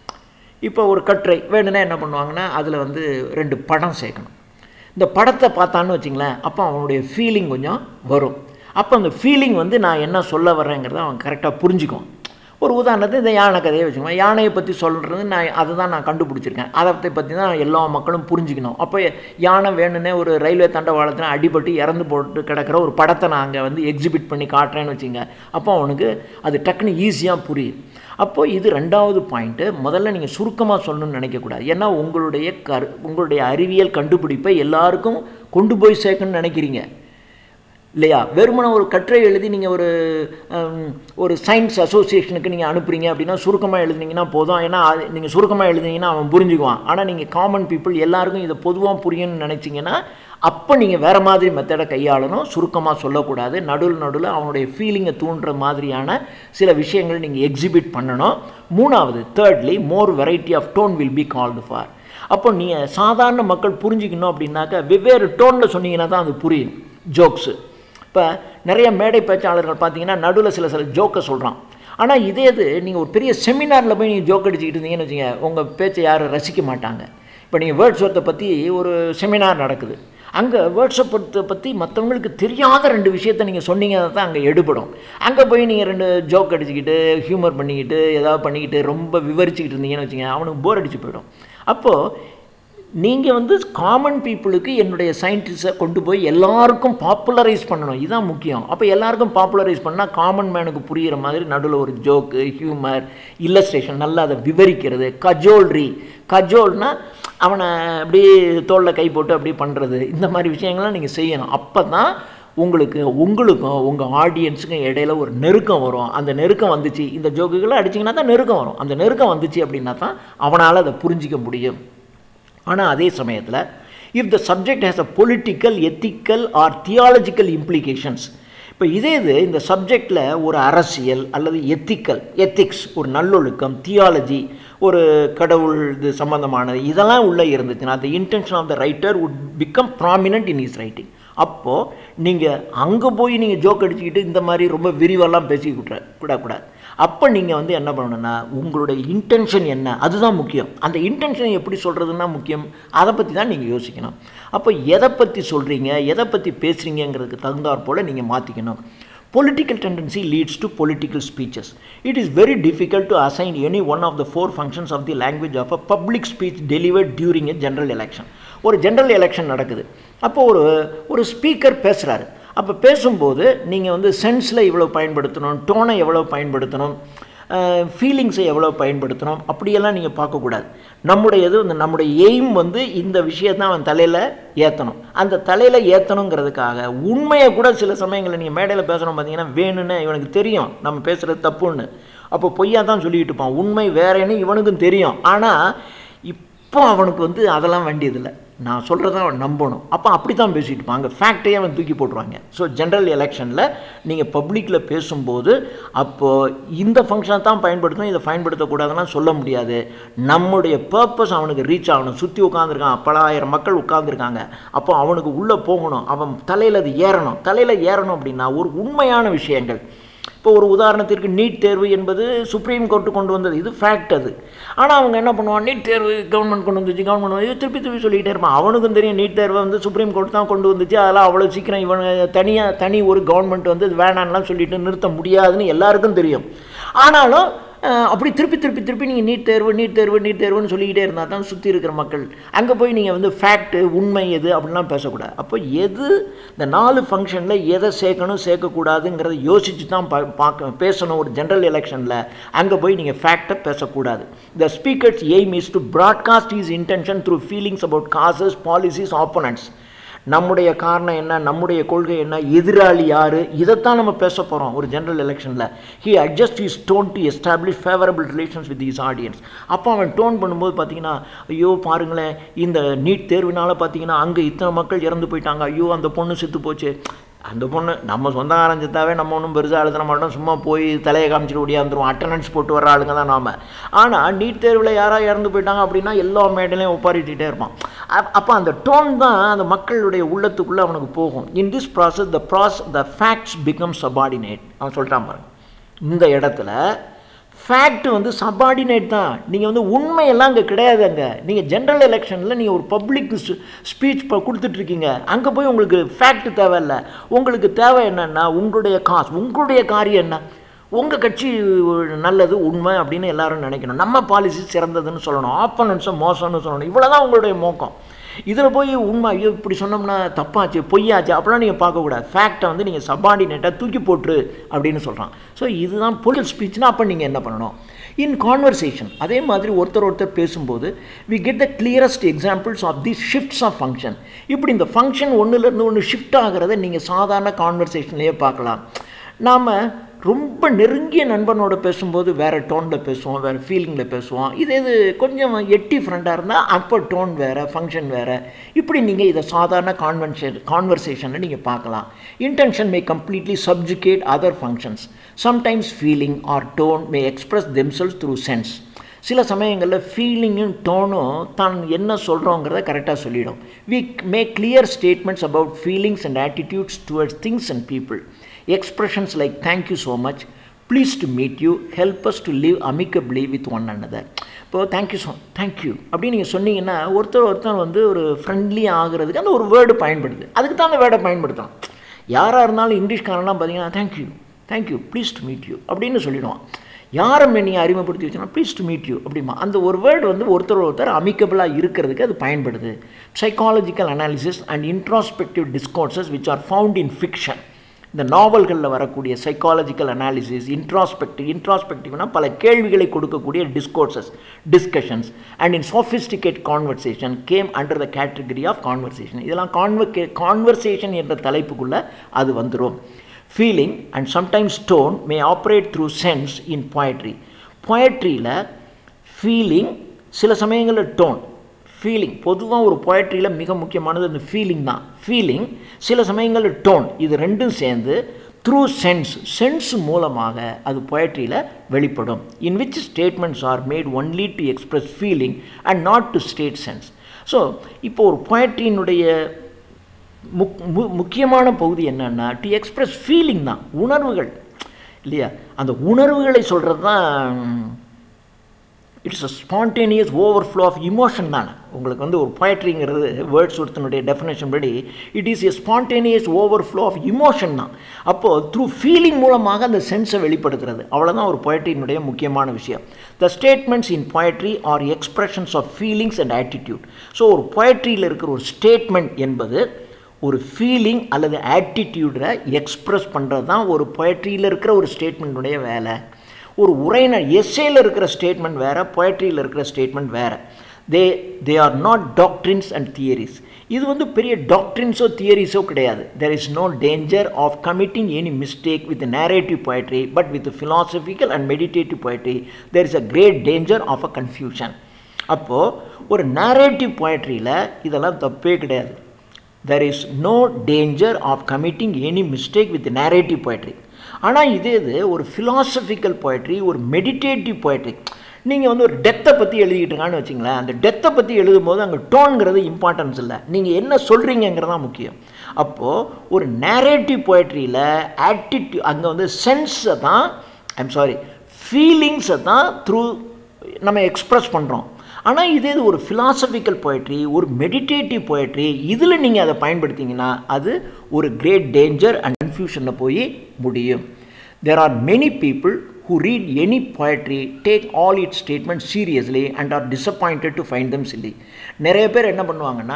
இப்போ ஒரு கட்டுரை வேணும்னா என்ன பண்ணுவாங்கன்னா அதில் வந்து ரெண்டு படம் சேர்க்கணும் இந்த படத்தை பார்த்தான்னு வச்சிங்களேன் அப்போ அவனுடைய ஃபீலிங் கொஞ்சம் வரும் அப்போ அந்த ஃபீலிங் வந்து நான் என்ன சொல்ல வர்றேங்கிறத அவன் கரெக்டாக புரிஞ்சுக்குவான் ஒரு உதாரணத்துக்கு இந்த யானை கதையை வச்சுக்கோங்க யானையை பற்றி சொல்கிறது நான் அதை தான் நான் கண்டுபிடிச்சிருக்கேன் அதை பற்றி தான் எல்லா மக்களும் புரிஞ்சுக்கணும் அப்போ யானை வேணும்னே ஒரு ரயில்வே தண்டவாளத்தில் அடிபட்டு இறந்து போட்டு கிடக்கிற ஒரு படத்தை நான் அங்கே வந்து எக்ஸிபிட் பண்ணி காட்டுறேன்னு வச்சுங்க அப்போ அவனுக்கு அது டக்குன்னு ஈஸியாக புரியும் அப்போது இது ரெண்டாவது பாயிண்ட்டு முதல்ல நீங்கள் சுருக்கமாக சொல்லணும்னு நினைக்கக்கூடாது ஏன்னா உங்களுடைய கரு உங்களுடைய அறிவியல் கண்டுபிடிப்பை எல்லாருக்கும் கொண்டு போய் சேர்க்கணும்னு நினைக்கிறீங்க இல்லையா வெறுமனை ஒரு கட்டுரை எழுதி நீங்கள் ஒரு ஒரு சயின்ஸ் அசோசியேஷனுக்கு நீங்கள் அனுப்புறீங்க அப்படின்னா சுருக்கமாக எழுதுனீங்கன்னா போதும் ஏன்னா அது நீங்கள் சுருக்கமாக எழுதுனீங்கன்னா அவன் புரிஞ்சுக்குவான் ஆனால் நீங்கள் காமன் பீப்புள் எல்லாருக்கும் இதை பொதுவாக புரியும்னு நினச்சிங்கன்னா அப்போ நீங்கள் வேறு மாதிரி மெத்தடை கையாளணும் சுருக்கமாக சொல்லக்கூடாது நடுவில் நடுவில் அவனுடைய ஃபீலிங்கை தூண்டுற மாதிரியான சில விஷயங்கள் நீங்கள் எக்ஸிபிட் பண்ணணும் மூணாவது thirdly more variety of tone will be called for அப்போ நீங்கள் சாதாரண மக்கள் புரிஞ்சுக்கணும் அப்படின்னாக்கா வெவ்வேறு டோனில் சொன்னீங்கன்னா தான் அது புரியும் ஜோக்ஸு இப்போ நிறைய மேடை பேச்சாளர்கள் பார்த்தீங்கன்னா நடுவில் சில சில ஜோக்கை சொல்கிறான் ஆனால் இதே இது நீங்கள் ஒரு பெரிய செமினாரில் போய் நீங்கள் ஜோக் அடிச்சுக்கிட்டு இருந்தீங்கன்னு வச்சுங்க உங்கள் பேச்சை யாரும் ரசிக்க மாட்டாங்க இப்போ நீங்கள் வேர்ட்ஸ் ஒர்த்தை பற்றி ஒரு செமினார் நடக்குது அங்கே வேர்ட்ஸை பற்றி மற்றவங்களுக்கு தெரியாத ரெண்டு விஷயத்த நீங்கள் சொன்னீங்க தான் அங்கே எடுபடும் அங்கே போய் நீங்கள் ரெண்டு ஜோக் அடிச்சுக்கிட்டு ஹியூமர் பண்ணிக்கிட்டு ஏதாவது பண்ணிக்கிட்டு ரொம்ப விவரிச்சுக்கிட்டு இருந்தீங்கன்னு வச்சுங்க அவனுக்கு போர் அடிச்சு போயிடும் அப்போது நீங்கள் வந்து காமன் பீப்புளுக்கு என்னுடைய சயின்டிஸ்டை கொண்டு போய் எல்லாருக்கும் பாப்புலரைஸ் பண்ணணும் இதுதான் முக்கியம் அப்போ எல்லாருக்கும் பாப்புலரைஸ் பண்ணால் காமன் மேனுக்கு புரிகிற மாதிரி நடுவில் ஒரு ஜோக்கு ஹியூமர் இல்லஸ்ட்ரேஷன் நல்லா அதை விவரிக்கிறது கஜோல்ரி கஜோல்னா அவனை அப்படியே தோளில் கை போட்டு அப்படி பண்ணுறது இந்த மாதிரி விஷயங்கள்லாம் நீங்கள் செய்யணும் அப்போ தான் உங்களுக்கு உங்களுக்கும் உங்கள் ஆடியன்ஸுக்கும் இடையில ஒரு நெருக்கம் வரும் அந்த நெருக்கம் வந்துச்சு இந்த ஜோக்குகளை அடிச்சிங்கன்னா தான் நெருக்கம் வரும் அந்த நெருக்கம் வந்துச்சு அப்படின்னா தான் அவனால் அதை புரிஞ்சிக்க முடியும் ஆனால் அதே சமயத்தில் if the subject has a political ethical or theological implications இப்போ இதே இது இந்த சப்ஜெக்டில் ஒரு அரசியல் அல்லது எத்திக்கல் எத்திக்ஸ் ஒரு நல்லொழுக்கம் தியாலஜி ஒரு கடவுள் இது சம்பந்தமானது இதெல்லாம் உள்ளே இருந்துச்சுன்னா அந்த intention of the writer would become prominent in is writing அப்போது நீங்கள் அங்கே போய் நீங்கள் ஜோக் அடிச்சுக்கிட்டு இந்த மாதிரி ரொம்ப விரிவெல்லாம் பேசிக்கிட்ட கூடக்கூடாது அப்போ நீங்கள் வந்து என்ன பண்ணணும்னா உங்களுடைய இன்டென்ஷன் என்ன அதுதான் முக்கியம் அந்த இன்டென்ஷனை எப்படி சொல்கிறதுனா முக்கியம் அதை பற்றி தான் நீங்கள் யோசிக்கணும் அப்போ எதை பற்றி சொல்கிறீங்க எதை பற்றி பேசுகிறீங்கிறதுக்கு தகுந்தாற் போல் நீங்கள் மாற்றிக்கணும் Political tendency leads to political speeches. It is very difficult to assign any one of the four functions of the language of a public speech delivered during a general election. ஒரு ஜென்ரல் எலெக்ஷன் நடக்குது அப்போ ஒரு ஒரு speaker பேசுகிறாரு அப்போ பேசும்போது நீங்கள் வந்து சென்ஸில் எவ்வளோ பயன்படுத்தணும் டோனை எவ்வளோ பயன்படுத்தணும் ஃபீலிங்ஸை எவ்வளோ பயன்படுத்தணும் அப்படியெல்லாம் நீங்கள் பார்க்கக்கூடாது நம்முடையது இந்த நம்முடைய எய்ம் வந்து இந்த விஷயத்தை அவன் தலையில் ஏற்றணும் அந்த தலையில் ஏற்றணுங்கிறதுக்காக உண்மையை கூட சில சமயங்களில் நீங்கள் மேடையில் பேசணும் பார்த்தீங்கன்னா வேணும்னு இவனுக்கு தெரியும் நம்ம பேசுகிறது தப்புன்னு அப்போ பொய்யா தான் சொல்லிக்கிட்டு இருப்பான் உண்மை வேறேன்னு இவனுக்கும் தெரியும் ஆனால் இப்போ அவனுக்கு வந்து அதெல்லாம் வேண்டியதில்லை நான் சொல்கிறத அவன் நம்பணும் அப்போ அப்படி தான் பேசிட்டு இருப்பான் அங்கே ஃபேக்டையே அவன் தூக்கி போட்டுருவாங்க ஸோ ஜென்ரல் எலெக்ஷனில் நீங்கள் பப்ளிக்கில் பேசும்போது அப்போது இந்த ஃபங்க்ஷனை தான் பயன்படுத்தணும் இதை பயன்படுத்தக்கூடாதுன்னா சொல்ல முடியாது நம்முடைய பர்பஸ் அவனுக்கு ரீச் ஆகணும் சுற்றி உட்காந்துருக்கான் பலாயிரம் மக்கள் உட்காந்துருக்காங்க அப்போ அவனுக்கு உள்ளே போகணும் அவன் தலையில் அது ஏறணும் தலையில் ஏறணும் அப்படின்னா ஒரு உண்மையான விஷயங்கள் இப்போ ஒரு உதாரணத்திற்கு நீட் தேர்வு என்பது சுப்ரீம் கோர்ட்டு கொண்டு வந்தது இது ஃபேக்ட் அது ஆனால் அவங்க என்ன பண்ணுவான் நீட் தேர்வு கவர்மெண்ட் கொண்டு வந்துச்சு கவர்மெண்ட் வந்து திருப்பி திருப்பி சொல்லிகிட்டே இருப்பான் அவனுக்கும் தெரியும் நீட் தேர்வை வந்து சுப்ரீம் கோர்ட் தான் கொண்டு வந்துச்சு அதெல்லாம் அவ்வளோ சீக்கிரம் இவன் தனியாக தனி ஒரு கவர்மெண்ட் வந்து இது வேணான்லாம் சொல்லிட்டு நிறுத்த முடியாதுன்னு எல்லாருக்கும் தெரியும் ஆனாலும் அப்படி திருப்பி திருப்பி திருப்பி நீங்கள் நீட் தேர்வு நீட் தேர்வு நீட் தேர்வுன்னு சொல்லிக்கிட்டே இருந்தால் தான் சுற்றி இருக்கிற மக்கள் அங்கே போய் நீங்கள் வந்து ஃபேக்ட்டு உண்மை எது அப்படின்லாம் பேசக்கூடாது அப்போ எது இந்த நாலு ஃபங்க்ஷனில் எதை சேர்க்கணும் சேர்க்கக்கூடாதுங்கிறத யோசித்து தான் பா பார்க்க பேசணும் ஒரு ஜென்ரல் எலெக்ஷனில் அங்கே போய் நீங்கள் ஃபேக்டை பேசக்கூடாது the speaker's aim is to broadcast is intention through feelings about causes policies opponents நம்முடைய காரணம் என்ன நம்முடைய கொள்கை என்ன எதிராளி யார் இதைத்தான் நம்ம பேச போகிறோம் ஒரு ஜென்ரல் எலெக்ஷனில் he adjust is tone to establish favourable relations with is audience அப்போ அவன் டோன் பண்ணும்போது பார்த்தீங்கன்னா ஐயோ பாருங்களேன் இந்த நீட் தேர்வினால் பார்த்தீங்கன்னா அங்கே இத்தனை மக்கள் இறந்து போயிட்டாங்க ஐயோ அந்த பொண்ணு செத்து போச்சு அந்த பொண்ணு நம்ம சொந்தக்காரன் செத்தாவே நம்ம ஒன்றும் பெருசாக எழுத மாட்டோம் சும்மா போய் தலையை காமிச்சிட்டு ஓடியாந்துருவோம் அட்டண்டன்ஸ் போட்டு வர ஆளுங்க தான் நாம் ஆனால் நீட் தேர்வில் யாராக இறந்து போயிட்டாங்க அப்படின்னா எல்லா மேடையிலையும் ஒப்பாரிட்டே இருப்பான் அப்போ அந்த டோன் தான் அந்த மக்களுடைய உள்ளத்துக்குள்ளே அவனுக்கு போகும் in this process the pros the facts become subordinate அவன் சொல்லிட்டான் பாருங்க இந்த இடத்துல ஃபேக்ட் வந்து சபார்டினேட் தான் நீங்கள் வந்து உண்மையெல்லாம் அங்கே கிடையாது அங்கே நீங்கள் ஜென்ரல் எலெக்ஷனில் நீங்கள் ஒரு பப்ளிக் ஸ்பீச் இப்போ கொடுத்துட்ருக்கீங்க அங்கே போய் உங்களுக்கு ஃபேக்ட் தேவையில்ல உங்களுக்கு தேவை என்னென்னா உங்களுடைய காசு உங்களுடைய காரியம் என்ன உங்கள் கட்சி நல்லது உண்மை அப்படின்னு எல்லாரும் நினைக்கணும் நம்ம பாலிசி சிறந்ததுன்னு சொல்லணும் ஆப்பனன்ஸை மோசம்னு சொல்லணும் இவ்வளோ தான் உங்களுடைய நோக்கம் இதில் போய் உண்மை ஐயோ இப்படி சொன்னோம்னா தப்பாச்சு பொய்யாச்சு அப்படிலாம் நீங்கள் பார்க்கக்கூடாது ஃபேக்டை வந்து நீங்கள் சப்பார்டினேட்டாக தூக்கி போட்டுரு அப்படின்னு சொல்கிறான் ஸோ இதுதான் பொலிட்டிக்கல் ஸ்பீச்னா அப்போ நீங்கள் என்ன பண்ணணும் இன் கான்வர்சேஷன் அதே மாதிரி ஒருத்தர் ஒருத்தர் பேசும்போது we get the clearest examples of the shifts of function இப்படி இந்த ஃபங்க்ஷன் ஒன்றுலேருந்து ஒன்று ஷிஃப்ட் ஆகிறத நீங்கள் சாதாரண கான்வர்சேஷன்லேயே பார்க்கலாம் நாம் ரொம்ப நெருங்கிய நண்பனோட பேசும்போது வேறு டோனில் பேசுவோம் வேறு ஃபீலிங்கில் பேசுவோம் இது இது கொஞ்சம் எட்டி ஃப்ரெண்டாக இருந்தால் அப்போ டோன் வேறு ஃபங்க்ஷன் வேறு இப்படி நீங்கள் இதை சாதாரண கான்வென்ஷன் கான்வர்சேஷனில் நீங்கள் பார்க்கலாம் intention may completely subjugate other functions sometimes feeling or tone may express themselves through sense சில சமயங்களில் ஃபீலிங்கும் டோனும் தான் என்ன சொல்கிறோங்கிறத கரெக்டாக சொல்லிடும் we make clear statements about feelings and attitudes towards things and people expressions like thank you so much pleased to meet you help us to live amicably with one another இப்போ தேங்க்யூ ஸோ தேங்க்யூ அப்படின்னு நீங்கள் சொன்னீங்கன்னா ஒருத்தர் ஒருத்தர் வந்து ஒரு friendly ஆகிறதுக்கு அந்த ஒரு வேர்டு பயன்படுது அதுக்கு தான் அந்த வேர்டை பயன்படுத்தலாம் யாராக இருந்தாலும் இங்கிலீஷ்காரன்லாம் பார்த்தீங்கன்னா thank you thank you please to meet you அப்படின்னு சொல்லிடுவான் யாரை நீ அறிமுகப்படுத்தி வச்சுனா ப்ளீஸ் டு மீட் யூ அப்படிமா அந்த ஒரு வேர்டு வந்து ஒருத்தர் ஒருத்தர் அமிக்கபிளாக இருக்கிறதுக்கு அது பயன்படுது psychological analysis and introspective discourses which are found in fiction இந்த நாவல்களில் வரக்கூடிய சைக்காலஜிக்கல் அனாலிசிஸ் இன்ட்ராஸ்பெக்டிவ் இன்ட்ராஸ்பெக்டிவ்னா பல கேள்விகளை கொடுக்கக்கூடிய discourses discussions and in sophisticated conversation came under the category of conversation இதெல்லாம் கான்வர்கே கான்வர்சேஷன் என்ற தலைப்புக்குள்ளே அது வந்துடும் feeling and sometimes tone may operate through sense in poetry poetryல ஃபீலிங் சில சமயங்களில் டோன் ஃபீலிங் பொதுவாக ஒரு பொயட்ரியில் மிக முக்கியமானது அந்த ஃபீலிங் தான் ஃபீலிங் சில சமயங்களில் டோன் இது ரெண்டும் சேர்ந்து த்ரூ சென்ஸ் சென்ஸ் மூலமாக அது பொயட்ரியில் வெளிப்படும் in which statements are made only to express feeling and not to state sense so இப்போ ஒரு பொயட்ரியினுடைய முக் மு முக்கியமான பகுதி என்னென்னா டு எக்ஸ்பிரஸ் ஃபீலிங் தான் உணர்வுகள் இல்லையா அந்த உணர்வுகளை சொல்கிறது தான் it's a spontaneous overflow of emotion தானே உங்களுக்கு வந்து ஒரு பொயட்ரிங்கிறது வேர்ட்ஸ் ஒருத்தனுடைய டெஃபினேஷன் படி it is a spontaneous overflow of emotion தான் அப்போது த்ரூ ஃபீலிங் மூலமாக அந்த சென்ஸை வெளிப்படுத்துறது அவ்வளோதான் ஒரு பொயட்ரியினுடைய முக்கியமான விஷயம் the statements in poetry are expressions of feelings and attitude so ஒரு பொயட்ரியில் இருக்கிற ஒரு ஸ்டேட்மெண்ட் என்பது ஒரு ஃபீலிங் அல்லது ஆட்டிடியூடை எக்ஸ்ப்ரெஸ் பண்ணுறது தான் ஒரு பொயட்ரியில் இருக்கிற ஒரு ஸ்டேட்மெண்ட்டுடைய வேலை ஒரு உரையினர் எஸ்ஸேல இருக்கிற ஸ்டேட்மெண்ட் வேறு பொயட்ரியில் இருக்கிற ஸ்டேட்மெண்ட் வேறு they they are not doctrines and theories இது வந்து பெரிய டாக்ட்ரின்ஸோ தியரிஸோ கிடையாது there is no danger of committing any mistake with narrative poetry but with philosophical and meditative poetry there is a great danger of a confusion அப்போது ஒரு narrative poetryயில் இதெல்லாம் தப்பே கிடையாது there is no danger of committing any mistake with narrative poetry ஆனால் இதே இது ஒரு philosophical poetry ஒரு மெடிடேட்டிவ் poetry நீங்கள் வந்து ஒரு டெத்தை பற்றி எழுதிக்கிட்டு இருக்கான்னு வச்சிங்களேன் அந்த டெத்தை பற்றி எழுதும்போது அங்கே டோன்ங்கிறது இம்பார்ட்டன்ஸ் இல்லை நீங்கள் என்ன சொல்கிறீங்கிறது தான் முக்கியம் அப்போது ஒரு நேரேட்டிவ் poetryயில் ஆட்டிடியூ அங்கே வந்து சென்ஸை தான் ஐம் சாரி ஃபீலிங்ஸை தான் த்ரூ நம்ம எக்ஸ்ப்ரெஸ் பண்ணுறோம் ஆனால் இதே இது ஒரு philosophical poetry ஒரு மெடிடேட்டிவ் poetry இதில் நீங்கள் அதை பயன்படுத்திங்கன்னா அது ஒரு கிரேட் டேஞ்சர் அண்ட் கன்ஃபியூஷனில் போய் முடியும் there are many people who read any poetry take all its statements seriously and are disappointed to find them silly நிறைய பேர் என்ன பண்ணுவாங்கன்னா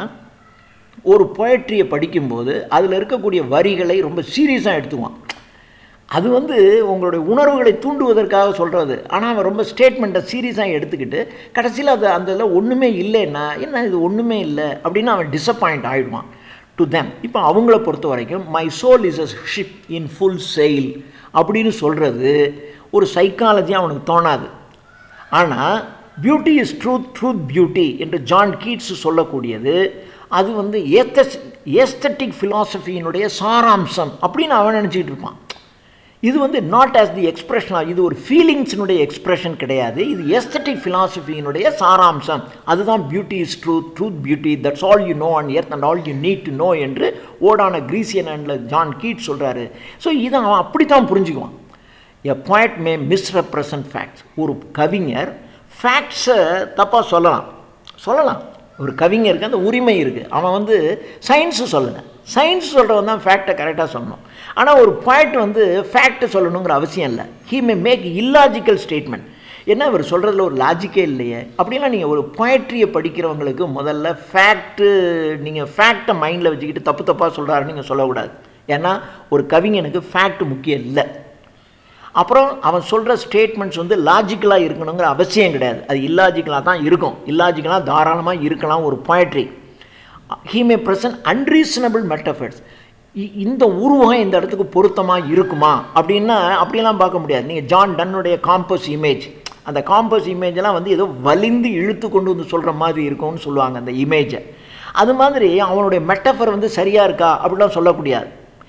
ஒரு poetryயை படிக்கும்போது அதில் இருக்கக்கூடிய வரிகளை ரொம்ப சீரியஸாக எடுத்துக்குவான் அது வந்து உங்களுடைய உணர்வுகளை தூண்டுவதற்காக சொல்கிறது ஆனால் அவன் ரொம்ப ஸ்டேட்மெண்ட்டை சீரியஸாக எடுத்துக்கிட்டு கடைசியில் அது அந்த இதில் ஒன்றுமே இல்லைன்னா என்ன இது ஒன்றுமே இல்லை அப்படின்னு அவன் டிசப்பாயிண்ட் ஆகிடுவான் டு தெம் இப்போ அவங்கள பொறுத்த வரைக்கும் my soul is a ship in full sail அப்படின்னு சொல்கிறது ஒரு சைக்காலஜி அவனுக்கு தோணாது ஆனால் beauty is truth truth beauty என்று ஜான் கீட்ஸ் சொல்லக்கூடியது அது வந்து ஏத்தஸ் ஏஸ்தட்டிக் ஃபிலாசபியினுடைய சாராம்சம் அப்படின்னு அவன் நினச்சிக்கிட்டு இருப்பான் இது வந்து நாட் ஆஸ் தி எக்ஸ்பிரஷன் இது ஒரு ஃபீலிங்ஸினுடைய எக்ஸ்பிரஷன் கிடையாது இது எஸ்தட்டிக் ஃபிலாசபியினுடைய சாராம்சம் அதுதான் beauty is truth truth beauty that's all you know and earth and all you need to know என்று ஓடான கிரீசியன் அண்டில் ஜான் கீட் சொல்கிறாரு ஸோ இதை அவன் அப்படி தான் புரிஞ்சுக்குவான் a point may misrepresent facts ஒரு கவிஞர் ஃபேக்ட்ஸை தப்பாக சொல்லலாம் சொல்லலாம் ஒரு கவிஞருக்கு அந்த உரிமை இருக்குது அவன் வந்து சயின்ஸு சொல்லலை சயின்ஸ் சொல்கிறவன் தான் ஃபேக்டை கரெக்டாக சொல்லணும் ஆனால் ஒரு பாயிண்ட் வந்து ஃபேக்டை சொல்லணுங்கிற அவசியம் இல்லை he may make illogical statement என்ன இவர் சொல்கிறதுல ஒரு லாஜிக்கே இல்லையே அப்படிலாம் நீங்கள் ஒரு பொயட்ரியை படிக்கிறவங்களுக்கு முதல்ல ஃபேக்ட்டு நீங்கள் ஃபேக்டை மைண்டில் வச்சுக்கிட்டு தப்பு தப்பாக சொல்கிறாருன்னு நீங்கள் சொல்லக்கூடாது ஏன்னா ஒரு கவிஞனுக்கு ஃபேக்ட் முக்கியம் இல்லை அப்புறம் அவன் சொல்கிற ஸ்டேட்மெண்ட்ஸ் வந்து லாஜிக்கலாக இருக்கணுங்கிற அவசியம் கிடையாது அது இல்லாஜிக்கலாக தான் இருக்கும் இல்லாஜிக்கலாக தாராளமாக இருக்கலாம் ஒரு poetry he may present unreasonable metaphors இந்த உருவகம் இந்த இடத்துக்கு பொருத்தமாக இருக்குமா அப்படின்னா அப்படியெல்லாம் பார்க்க முடியாது நீங்கள் ஜான் டன்னுடைய காம்போஸ் இமேஜ் அந்த காம்போஸ் இமேஜெல்லாம் வந்து ஏதோ வலிந்து இழுத்து கொண்டு வந்து சொல்கிற மாதிரி இருக்கும்னு சொல்லுவாங்க அந்த இமேஜை அது மாதிரி அவனுடைய மெட்டஃபர் வந்து சரியாக இருக்கா அப்படிலாம் சொல்லக்கூடாது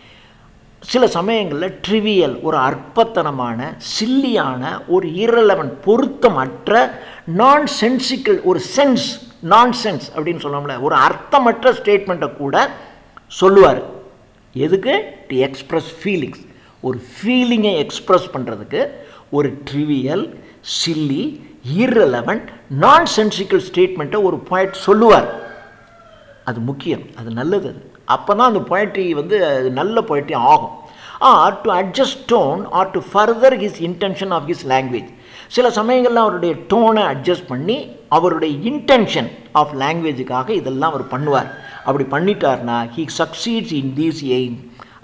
சில சமயங்களில் ட்ரிவியல் ஒரு அற்பத்தனமான சில்லியான ஒரு இரலவன் பொருத்தமற்ற நான் சென்சிக்கல் ஒரு சென்ஸ் நான் சென்ஸ் அப்படின்னு சொல்லணும்ல ஒரு அர்த்தமற்ற ஸ்டேட்மெண்ட்டை கூட சொல்லுவார் எதுக்கு டு எக்ஸ்ப்ரெஸ் ஃபீலிங்ஸ் ஒரு ஃபீலிங்கை எக்ஸ்ப்ரெஸ் பண்ணுறதுக்கு ஒரு ட்ரிவியல் சில்லி இரலவன்ட் நான் சென்சிக்கல் ஸ்டேட்மெண்ட்டை ஒரு பாயிண்ட் சொல்லுவார் அது முக்கியம் அது நல்லது அது அப்போ தான் அந்த பொயட்ரி வந்து அது நல்ல பொயட்ரி ஆகும் or to adjust tone or to further his intention of his language சில சமயங்களில் அவருடைய டோனை அட்ஜஸ்ட் பண்ணி அவருடைய இன்டென்ஷன் ஆஃப் லாங்குவேஜுக்காக இதெல்லாம் அவர் பண்ணுவார் அப்படி பண்ணிட்டார்னா he succeeds in these aim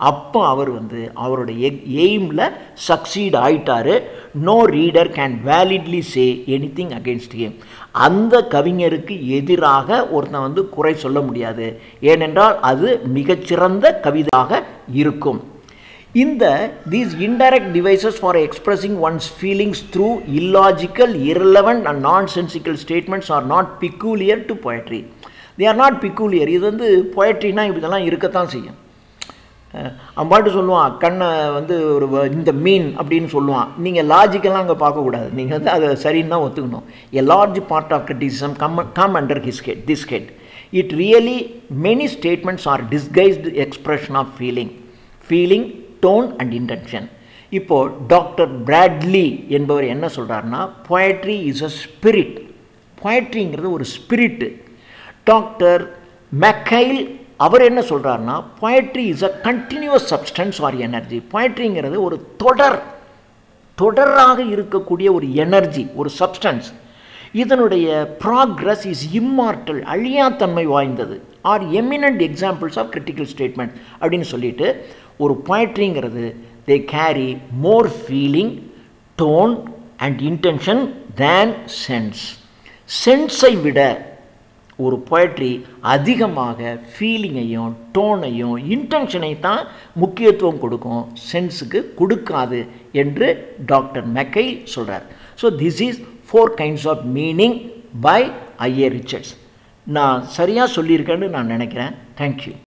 அப்போ அவர் வந்து அவருடைய எய்மில் சக்சீட் ஆயிட்டாரு no reader can validly say anything against him அந்த கவிஞருக்கு எதிராக ஒருத்தன் வந்து குறை சொல்ல முடியாது ஏனென்றால் அது மிகச்சிறந்த கவிதாக இருக்கும் இந்த these indirect devices for expressing one's feelings through illogical irrelevant and nonsensical statements are not peculiar to poetry they are not peculiar இது வந்து பொயட்ரினா இதெல்லாம் இருக்கத்தான் செய்யும் அஹ் அவன் பாட்டு சொல்லுவான் கண்ணை வந்து ஒரு வ- இந்த மீன் அப்படின்னு சொல்லுவான் நீங்கள் லாஜிக்கெல்லாம் அங்கே பார்க்கக்கூடாது நீங்கள் வந்து அதை சரின்னு தான் ஒத்துக்கணும் a large part of criticism come come under his head this head it really many statements are disguised expression of feeling feeling tone and intention இப்போ டாக்டர் பிராட்லி என்பவர் என்ன சொல்றாருன்னா poetry இஸ் அ ஸ்பிரிட் poetryங்கிறது ஒரு spirit doctor Mackail அவர் என்ன சொல்றாருன்னா poetry is a continuous substance or energy poetryங்கிறது ஒரு தொடர் தொடராக இருக்கக்கூடிய ஒரு எனர்ஜி ஒரு சப்ஸ்டன்ஸ் இதனுடைய ப்ராக்ரஸ் இஸ் இம்மார்டல் அழியாத்தன்மை வாய்ந்தது are eminent examples of critical statement அப்படின்னு சொல்லிட்டு ஒரு poetryங்கிறது they carry more feeling tone and intention than sense சென்ஸை விட ஒரு poetry அதிகமாக ஃபீலிங்கையும் டோனையும் இன்டென்ஷனை தான் முக்கியத்துவம் கொடுக்கும் சென்ஸுக்கு கொடுக்காது என்று டாக்டர் மெக்கை சொல்கிறார் so this is four kinds of meaning by I A Richards நான் சரியாக சொல்லியிருக்கேன்னு நான் நினைக்கிறேன் தேங்க்யூ